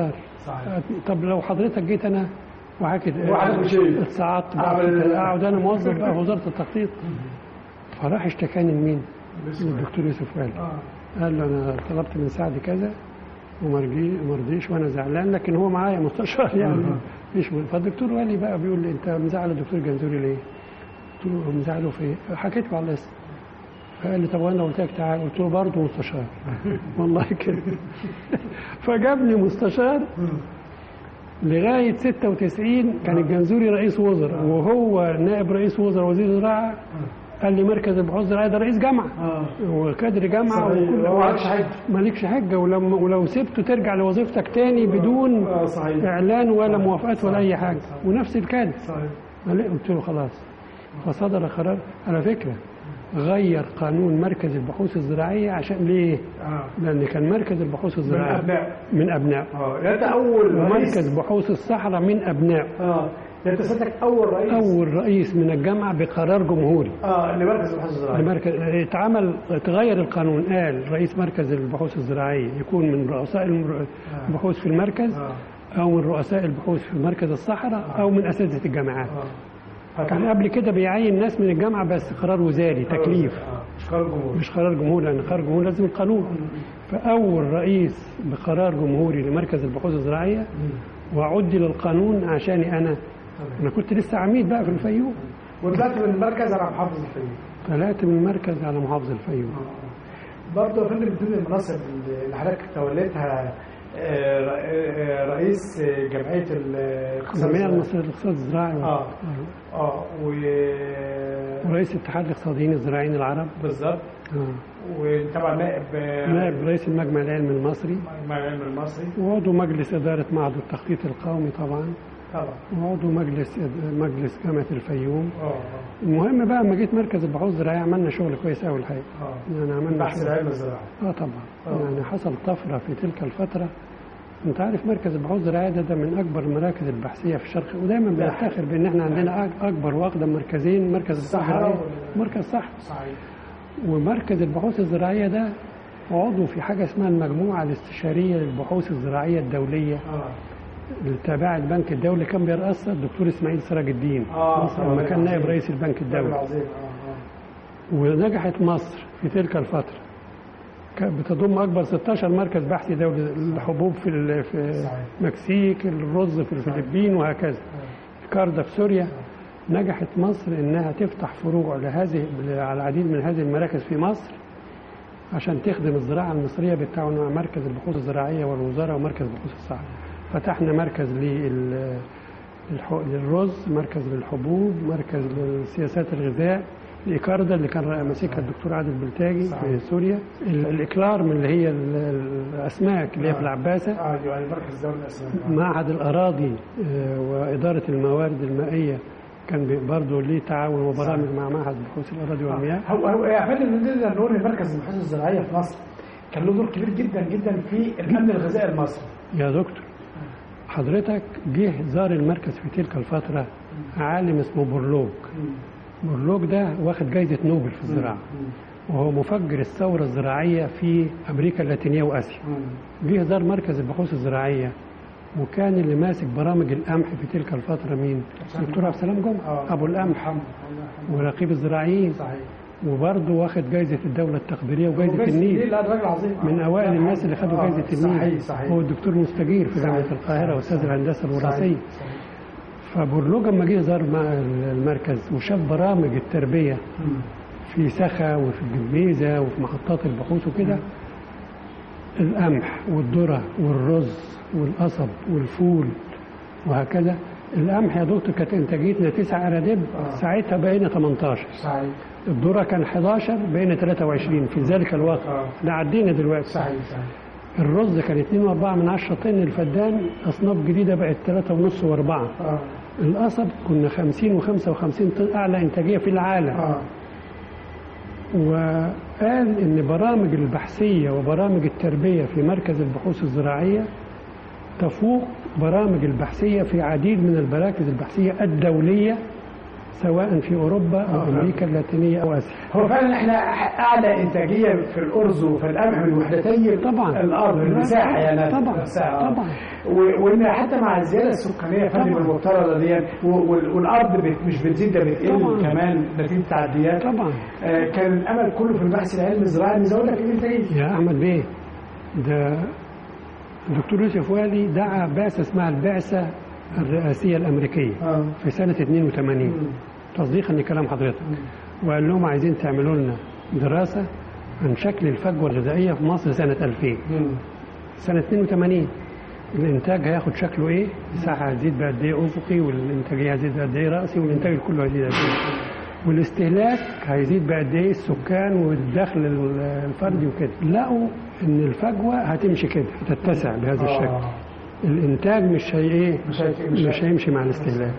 صحيح. طب لو حضرتك جيت انا وحكيت وحضرتك مشيت. اتصعدت بقى أعمل- اقعد انا موظف بقى في وزاره التخطيط فراح اشتكاني لمين؟ للدكتور يوسف والي قال له انا طلبت من سعد كذا وما رجي- ما رضيش وانا زعلان لكن هو معايا مستشار يعني مش مهم. فالدكتور والي بقى بيقول لي انت مزعل الدكتور جنزوري ليه؟ قلت له مزعله في ايه؟ حكيت له على القصه فقال لي طب وانا قلت لك تعال قلت له برضه مستشار والله كده فجابني مستشار لغايه 96 كان الجنزوري رئيس وزراء وهو نائب رئيس وزراء وزير زراعه قال لي مركز البحوث الزراعيه ده رئيس جامعه وكادر جامعه صحيح. وكل هو مالكش حاجة. مالكش حاجه ولما ولو سبته ترجع لوظيفتك تاني بدون آه، صحيح. اعلان ولا موافقات ولا اي حاجه ونفس الكادر صحيح قال لي- قلت له خلاص فصدر قرار على فكره غير قانون مركز البحوث الزراعيه عشان ليه؟ اه لان كان مركز البحوث الزراعيه أبناء. من ابناء اه يعني انت اول رئيس ومركز بحوث الصحراء من ابناء اه يعني انت سيادتك اول رئيس اول رئيس من الجامعه بقرار جمهوري اه لمركز البحوث الزراعيه المركز اتعمل تغير القانون قال رئيس مركز البحوث الزراعيه يكون من رؤساء المر- البحوث في المركز اه او من رؤساء البحوث في مركز الصحراء او من اساتذه الجامعات اه كان قبل كده بيعين ناس من الجامعه بس قرار وزاري تكليف اه مش قرار جمهوري مش قرار جمهوري لان قرار جمهوري لازم القانون فاول رئيس بقرار جمهوري لمركز البحوث الزراعيه وعدل القانون عشاني انا انا كنت لسه عميد بقى في الفيوم وطلعت من المركز على محافظ الفيوم طلعت من المركز على محافظ الفيوم برضه يا فندم من ضمن المناصب اللي حضرتك توليتها آه، ر- آه، رئيس جمعيه الاقتصاد جمعيه الزراعي. المصريه للاقتصاد الزراعي اه اه و ورئيس اتحاد الاقتصاديين الزراعيين العرب بالظبط آه. وطبعا نائب آه، نائب رئيس المجمع العلمي المصري مع العلم المصري وعضو مجلس اداره معهد التخطيط القومي طبعا طبعا وعضو مجلس مجلس جامعه الفيوم اه اه المهم بقى لما جيت مركز البحوث الزراعيه عملنا شغل كويس قوي الحقيقه اه يعني عملنا بحث شغل العلم الزراعي اه طبعا آه. يعني حصل طفره في تلك الفتره انت عارف مركز البحوث الزراعيه ده, ده من اكبر المراكز البحثيه في الشرق ودايما بنفتخر بان احنا عندنا أك- اكبر واقدم مركزين مركز البحوث الصحراء الزراعيه وال- مركز صح صحيح ومركز البحوث الزراعيه ده عضو في حاجه اسمها المجموعه الاستشاريه للبحوث الزراعيه الدوليه اه اللي تابعه البنك الدولي كان بيرأسها الدكتور اسماعيل سراج الدين آه، مصر آه، لما كان نائب عظيم. رئيس البنك الدولي الدولي العظيم اه اه ونجحت مصر في تلك الفترة كانت بتضم أكبر 16 مركز بحثي دولي الحبوب في ال- في صحيح. المكسيك الرز في الفلبين وهكذا كاردا في سوريا نجحت مصر إنها تفتح فروع لهذه على العديد من هذه المراكز في مصر عشان تخدم الزراعة المصرية بالتعاون مع مركز البحوث الزراعية والوزارة ومركز بحوث الصحراء فتحنا مركز لل الح- للرز مركز للحبوب مركز لسياسات الغذاء الإيكاردا اللي كان ماسكها الدكتور عادل بلتاجي في صحيح. سوريا ال- الإكلار من اللي هي ال- الأسماك اللي هي في العباسة اه يعني مركز دولي الاسماك آه. معهد الأراضي آه، وإدارة الموارد المائية كان بي- برضه ليه تعاون وبرامج مع معهد بحوث الأراضي والمياه هو هو يا فندم نقدر نقول ان مركز البحوث الزراعيه في مصر كان له دور كبير جدا جدا في الامن الغذائي المصري يا دكتور حضرتك جه زار المركز في تلك الفترة عالم اسمه بورلوج بورلوج ده واخد جايزة نوبل في الزراعة وهو مفجر الثورة الزراعية في أمريكا اللاتينية وآسيا جه زار مركز البحوث الزراعية وكان اللي ماسك برامج القمح في تلك الفترة مين؟ دكتور عبد السلام جمعة آه. أبو القمح ورقيب الزراعيين صحيح وبرضه واخد جايزة الدولة التقديرية وجايزة وجايزة النيل لا ده راجل عظيم من أوائل الناس اللي خدوا آه، جايزة النيل صحيح صحيح هو الدكتور مستجير في جامعة صحيح، القاهرة صحيح، أستاذ صحيح. الهندسة صحيح، الوراثية صحيح. فبورلوج لما جه زار مع المركز وشاف برامج التربية في سخا وفي الجميزة وفي محطات البحوث وكده القمح والذرة والرز والقصب والفول وهكذا القمح يا دكتور كانت انتاجيتنا تسع أرادب ساعتها بقينا 18 صحيح الذرة كان 11 بقينا 23 في ذلك الوقت آه. لا عدينا دلوقتي صحيح صحيح الرز كان 2.4 من 10 طن الفدان أصناف جديدة بقت 3.5 و4 اه القصب كنا 50 و55 طن أعلى إنتاجية في العالم اه وقال إن برامج البحثية وبرامج التربية في مركز البحوث الزراعية تفوق برامج البحثية في عديد من المراكز البحثية الدولية سواء في اوروبا او امريكا اللاتينيه او اسيا هو فعلا احنا اعلى انتاجيه في الارز وفي القمح من وحدتين طبعا. الارض المساحه يعني طبعا. نفسها. طبعا. و- وان حتى مع الزياده السكانيه يا فندم طبعا. المفترضه دي و- وال- والارض بت- مش بتزيد ده بتقل طبعا. كمان نتيجه تعديات طبعا آه، كان الامل كله في البحث العلمي الزراعي إن يزود لك الانتاجيه يا احمد بيه ده الدكتور يوسف والي دعا بعثه اسمها البعثه الرئاسيه الامريكيه اه في سنه 82 تصديقا لكلام حضرتك وقال لهم عايزين تعملوا لنا دراسه عن شكل الفجوه الغذائيه في مصر سنه 2000 مم. سنه 82 الانتاج هياخد شكله ايه؟ المساحه هتزيد بقد ايه افقي والانتاجيه هتزيد بقد ايه راسي والانتاج كله هيزيد قد ايه والاستهلاك هيزيد بقد ايه السكان والدخل ال- الفردي وكده لقوا ان الفجوه هتمشي كده هتتسع بهذا الشكل آه. الانتاج مش هي ايه مش هي- مش مش هي- هيمشي مع الاستهلاك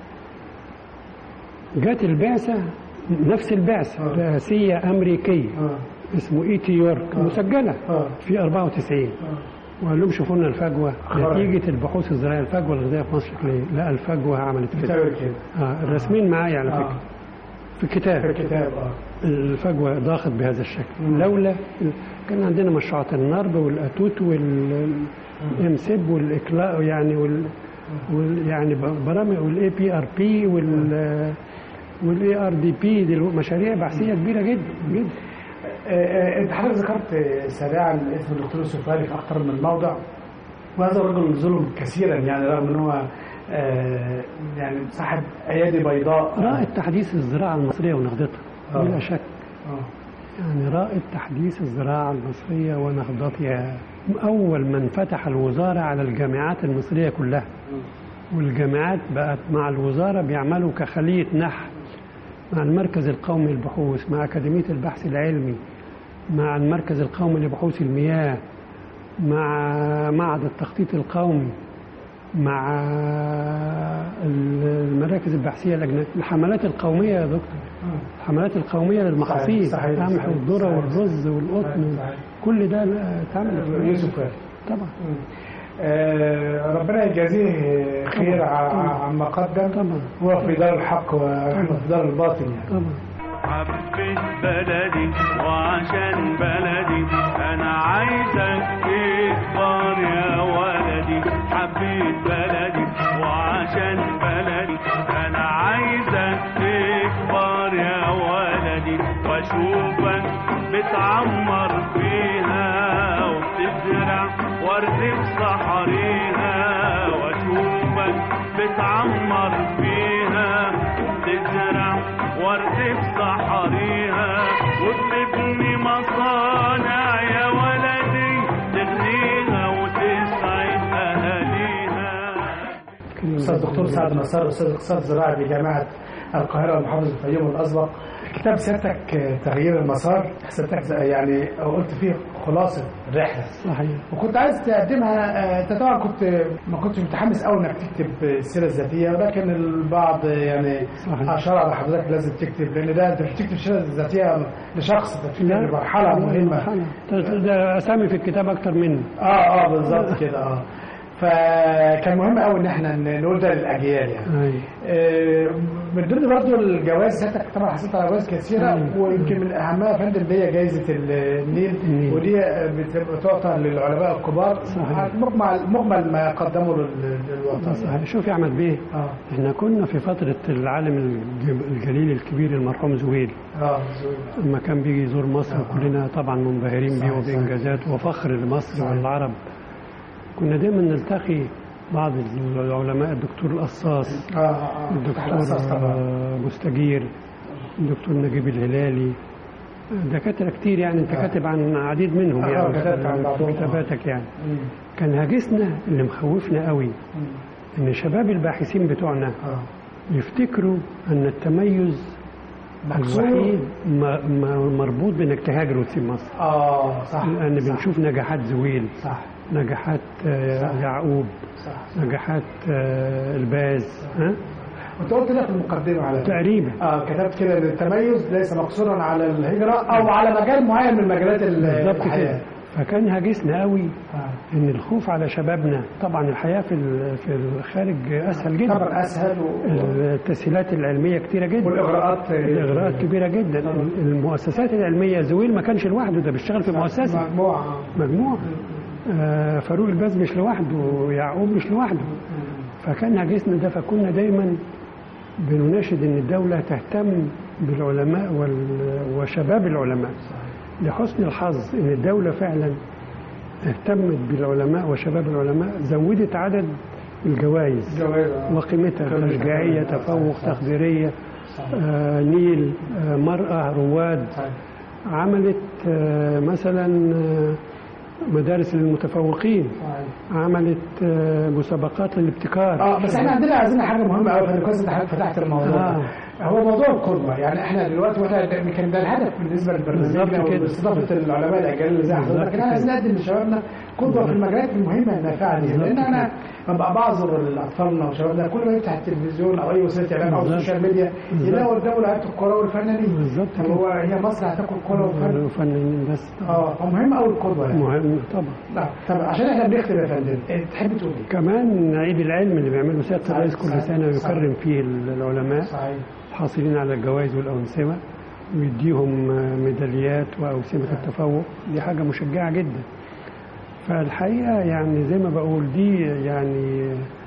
جت البعثه نفس البعثه آه. رئاسيه امريكيه اه اسمه اي تي يورك مسجله اه في 94 وقال لهم شوفوا لنا الفجوه خرج. نتيجه البحوث الزراعيه الفجوه الغذائيه في مصر شكلها ايه؟ لا الفجوه عملت كده بتعمل كده اه الرسمين معايا على آه. فكره في في الكتاب الكتاب اه الفجوه ضاقت بهذا الشكل لولا كان عندنا مشروعات النرد والاتوت والامسب والاكلاء يعني وال وال- يعني ب- برامج والاي بي ار بي وال والاي ار دي بي دي مشاريع بحثيه كبيره جدا جدا آه، آه، انت حضرتك ذكرت آه، سريعا اسم الدكتور يوسف علي في اكثر من موضع وهذا الرجل ظلم كثيرا يعني رغم ان هو آه، يعني صاحب ايادي بيضاء رائد تحديث الزراعه المصريه ونهضتها آه. بلا شك آه. يعني رائد تحديث الزراعة المصرية ونهضتها أول من فتح الوزارة على الجامعات المصرية كلها والجامعات بقت مع الوزارة بيعملوا كخلية نحل مع المركز القومي للبحوث مع أكاديمية البحث العلمي مع المركز القومي لبحوث المياه مع معهد التخطيط القومي مع المراكز البحثية الأجنبية الحملات القومية يا دكتور الحملات القومية للمحاصيل صحيح، صحيح، القمح صحيح، والذرة صحيح، والرز والقطن صحيح. كل ده لا، اتعمل يوسف علي. طبعا آه، ربنا يجازيه خير طبعا. ع- طبعا. ع- عما قدم طبعا. هو في دار الحق ونحن في دار الباطل يعني طبعا حبيت بلدي وعشان بلدي انا عايزك تكبر يا ولدي حبيت بلدي وعشان بلدي انا عايزك تكبر يا ولدي واشوفك بتعمر فيها وبتزرع ورد في صحريها واشوفك بتعمر فيها تزرع ورد في صحريها وبتبني مصانع يا ولدي تغنيها وتسعد اهاليها الاستاذ الدكتور سعد نصار استاذ اقتصاد زراعي بجامعه القاهره ومحافظه الفيوم الاسبق كتاب سيادتك آه، تغيير المسار سيادتك يعني قلت فيه خلاصه الرحله صحيح وكنت عايز تقدمها آه، انت طبعا كنت ما كنتش متحمس قوي انك تكتب السيره الذاتيه ولكن البعض يعني صحيح. اشار على حضرتك لازم تكتب لان ده انت مش بتكتب السيره الذاتيه لشخص انت بتكتب لا. لمرحله مهمه مرحلة. ده- ده أسامي في الكتاب أكتر مني اه اه بالظبط كده اه فكان مهم قوي ان احنا نقول ده للاجيال يعني أي. آه، من ضمن برضه الجوائز سيادتك طبعا حصلت على جوائز كثيره مم. ويمكن من اهمها يا فندم اللي هي جائزه النيل النيل. ودي بت- بتعطى للعلماء الكبار صحيح. مجمل مجمل ما قدموا لل- للوطن صحيح شوف يا أحمد بيه اه احنا كنا في فترة العالم الج- الجليل الكبير المرحوم زويل اه لما كان بيجي يزور مصر وكلنا طبعا منبهرين بيه صحيح، وبإنجازاته وفخر لمصر صحيح. والعرب كنا دايما نلتقي بعض العلماء الدكتور القصاص اه اه الدكتور الأساس طبعا آه، مستجير الدكتور نجيب الهلالي دكاترة كتير يعني انت آه. كاتب عن عديد منهم آه، يعني كتبت عن في بعضهم. كتاباتك يعني مم. كان هاجسنا اللي مخوفنا قوي مم. ان شباب الباحثين بتوعنا اه يفتكروا ان التميز مقصود. الوحيد م- م- مربوط بانك تهاجر وتسيب مصر اه صح لان صح. بنشوف نجاحات زويل صح نجاحات آه، صح. يعقوب صح نجاحات آه، الباز ها وانت قلت لك في المقدمه على فكرة. تقريبا اه كتبت كده ان التميز ليس مقصورا على الهجره او على مجال معين من مجالات ال- بالظبط الحياه كده فكان هاجسنا قوي ان الخوف على شبابنا طبعا الحياه في ال- في الخارج اسهل جدا طبعا اسهل و... التسهيلات العلميه كتيره جدا والاغراءات الاغراءات كبيره جدا المؤسسات العلميه زويل ما كانش لوحده ده بيشتغل في مؤسسه مجموعه مجموعه آه، فاروق الباز مش لوحده ويعقوب مش لوحده فكان هاجسنا ده فكنا دايما بنناشد ان الدوله تهتم بالعلماء وال- وشباب العلماء لحسن الحظ ان الدوله فعلا اهتمت بالعلماء وشباب العلماء زودت عدد الجوائز جواز آه. وقيمتها قيمتها. تشجيعيه تفوق تقديريه آه، نيل آه، مرأة رواد صحيح. عملت آه، مثلا آه، مدارس للمتفوقين صحيح. عملت آه، مسابقات للابتكار اه بس احنا عندنا عايزين حاجه مهمه قوي فانا كويس انت حضرتك فتحت الموضوع آه. ده هو موضوع القدوه يعني احنا دلوقتي واحنا ده- كان ده الهدف بالنسبه للبرنامج بالظبط كده. واستضافه العلماء الاجيال اللي زي بالظبط حضرتك احنا عايزين كده. نقدم لشبابنا قدوه في المجالات المهمه النافعه دي بالظبط لان انا كده. ببقى بعذر اطفالنا وشبابنا كل ما يفتح التلفزيون او اي وسيله اعلام او بالظبط. السوشيال ميديا بالظبط. يلاقوا قدامه لعيبه الكوره والفنانين بالظبط طب كده. هو هي مصر هتاكل كوره وفن فنانين بس اه فمهم قوي القدوه يعني مهم طبعا لا طب عشان احنا بنختم يا فندم إيه، تحب تقول ايه؟ كمان عيد العلم اللي بيعمله سياده صحيح، الرئيس كل صحيح، سنه صحيح. ويكرم فيه العلماء صحيح الحاصلين على الجوائز والأونسمة ويديهم آه، ميداليات وأوسمة التفوق دي حاجة مشجعة جدا فالحقيقة يعني زي ما بقول دي يعني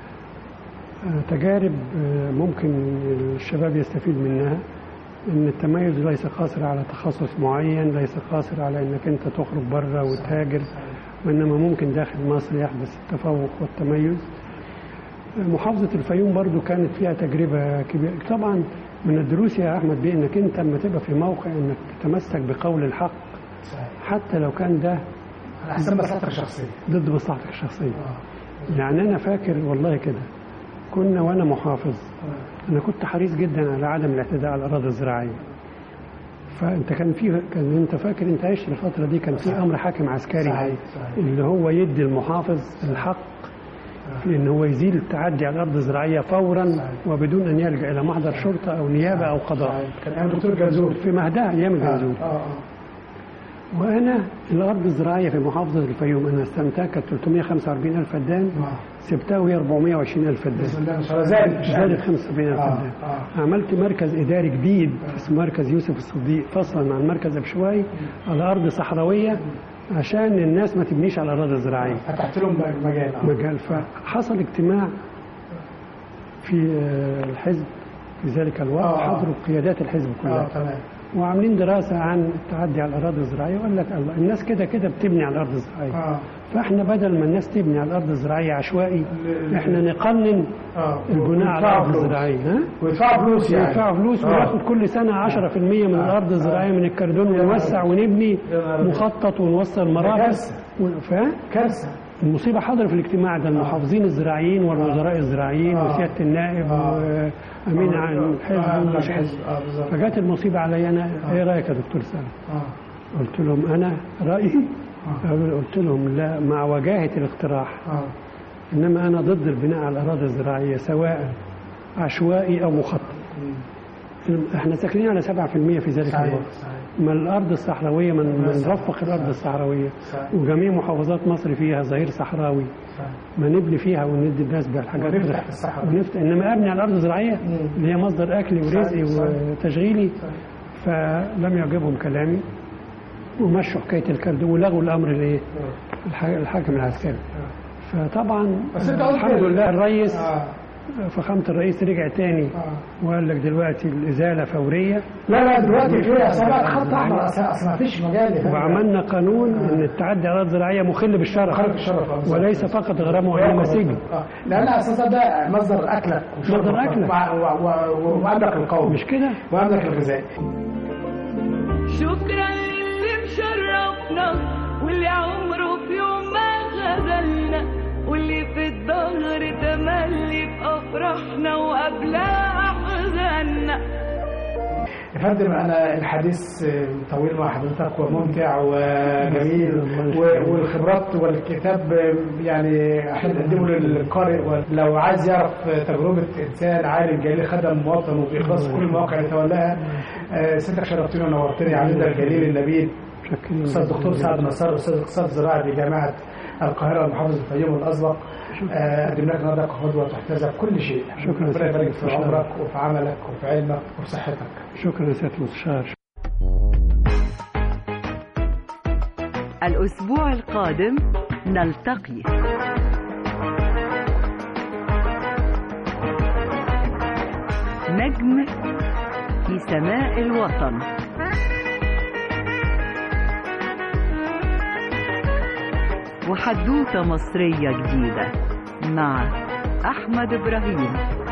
آه، تجارب آه، ممكن الشباب يستفيد منها ان التميز ليس قاصر على تخصص معين ليس قاصر على انك انت تخرج بره وتهاجر وانما ممكن داخل مصر يحدث التفوق والتميز محافظة الفيوم برضو كانت فيها تجربة كبيرة طبعا من الدروس يا أحمد بيه إنك أنت لما تبقى في موقع إنك تتمسك بقول الحق صحيح حتى لو كان ده على حسب مصلحتك الشخصيه ضد مصلحتك الشخصية اه يعني أنا فاكر والله كده كنا وأنا محافظ أنا كنت حريص جدا على عدم الاعتداء على الأراضي الزراعية فأنت كان في كان أنت فاكر أنت عشت الفترة دي كان في أمر حاكم عسكري صحيح صحيح اللي هو يدي المحافظ الحق في ان هو يزيل التعدي على الارض الزراعيه فورا وبدون ان يلجا الى محضر شرطه او نيابه او قضاء صحيح. كان ايام دكتور جرزول في مهدها ايام الجنزول اه اه وانا الارض الزراعيه في محافظه الفيوم انا استلمتها كانت 345 الف فدان آه. سبتها وهي 420 الف فدان بسم الله ما شاء الله زادت مش زادت قلت. 75 الف آه، فدان آه. عملت مركز اداري جديد اسمه مركز يوسف الصديق فصلا عن مركز ابشواي على ارض صحراويه عشان الناس ما تبنيش على الاراضي الزراعيه فتحت لهم بقى المجال آه. مجال فحصل اجتماع في آه، الحزب في ذلك الوقت آه. حضروا قيادات الحزب اه كلها تمام وعاملين دراسة عن التعدي على الأراضي الزراعية وقال لك الله الناس كده كده بتبني على الأرض الزراعية اه فإحنا بدل ما الناس تبني على الأرض الزراعية عشوائي إحنا نقنن اه البناء على ويدفعوا الأرض فلوس. الزراعية ها؟ ويدفعوا فلوس يعني ندفع فلوس آه. وناخد كل سنة 10% من آه. الأرض الزراعية من الكردون ونوسع ونبني يا نهار أبيض. مخطط ونوصل مرافق كارثة. و- فاهم؟ كارثه المصيبة حضر في الاجتماع ده المحافظين الزراعيين والوزراء الزراعيين آه. وسيادة النائب آه. وأمين عن آه، الحزب ومش حزب الحزب اه بالظبط فجت المصيبة علي أنا إيه رأيك يا دكتور سامي؟ اه قلت لهم أنا رأيي قلت لهم لا مع وجاهة الاقتراح اه إنما أنا ضد البناء على الأراضي الزراعية سواء عشوائي أو مخطط احنا ساكنين على 7% في ذلك صحيح الوقت صحيح ما الأرض الصحراوية من من نرفق الأرض الصحراوية صحيح وجميع محافظات مصر فيها ظهير صحراوي صحيح ما نبني فيها وندي الناس بالحاجات ونفتح في الصحراء. ونفتح انما ابني على الارض الزراعيه مم. اللي هي مصدر اكلي ورزقي صحيح، صحيح. وتشغيلي صحيح. فلم يعجبهم كلامي ومشوا حكايه الكرد ولغوا الامر الايه الح- الحاكم العسكري فطبعا بس أنت قلت- الحمد لله الرئيس اه فخامه الرئيس رجع تاني اه وقال لك دلوقتي الازاله فوريه لا لا دلوقتي في سبق خط احمر اصلا أصل ما فيش مجال يا فندم. وعملنا قانون ان التعدي على الارض الزراعيه مخل بالشرع خارج الشرف آه، بالظبط. وليس فقط غرامه وانما سجن آه. لان اساسا ده مصدر اكلك وشربك مصدر أكلك. وع- و- و- وامنك القومي مش كده؟ وامنك الغذائي شكرا للي مشرفنا واللي عمره في يوم ما خذلنا واللي في الظهر تملي بأفراحنا وقبلها أحزاننا يا فندم انا الحديث طويل مع حضرتك وممتع وجميل و- والخبرات والكتاب يعني احنا بنقدمه للقارئ لو عايز يعرف تجربه انسان عالم جليل خدم مواطن وباخلاص كل المواقع اللي تولاها آه، سيادتك شرفتني ونورتني عميد الجليل النبيل شكرا استاذ الدكتور سعد نصار استاذ الاقتصاد الزراعي بجامعه القاهره المحافظ الفيوم الاسبق آه، قدم لك النهارده قدوه وتحتذى بكل شيء شكرا ربنا يبارك في سيادة عمرك وفي عملك وفي علمك وفي صحتك شكرا سياده المستشار الأسبوع القادم نلتقي نجم في سماء الوطن وحدوتة مصرية جديدة مع أحمد إبراهيم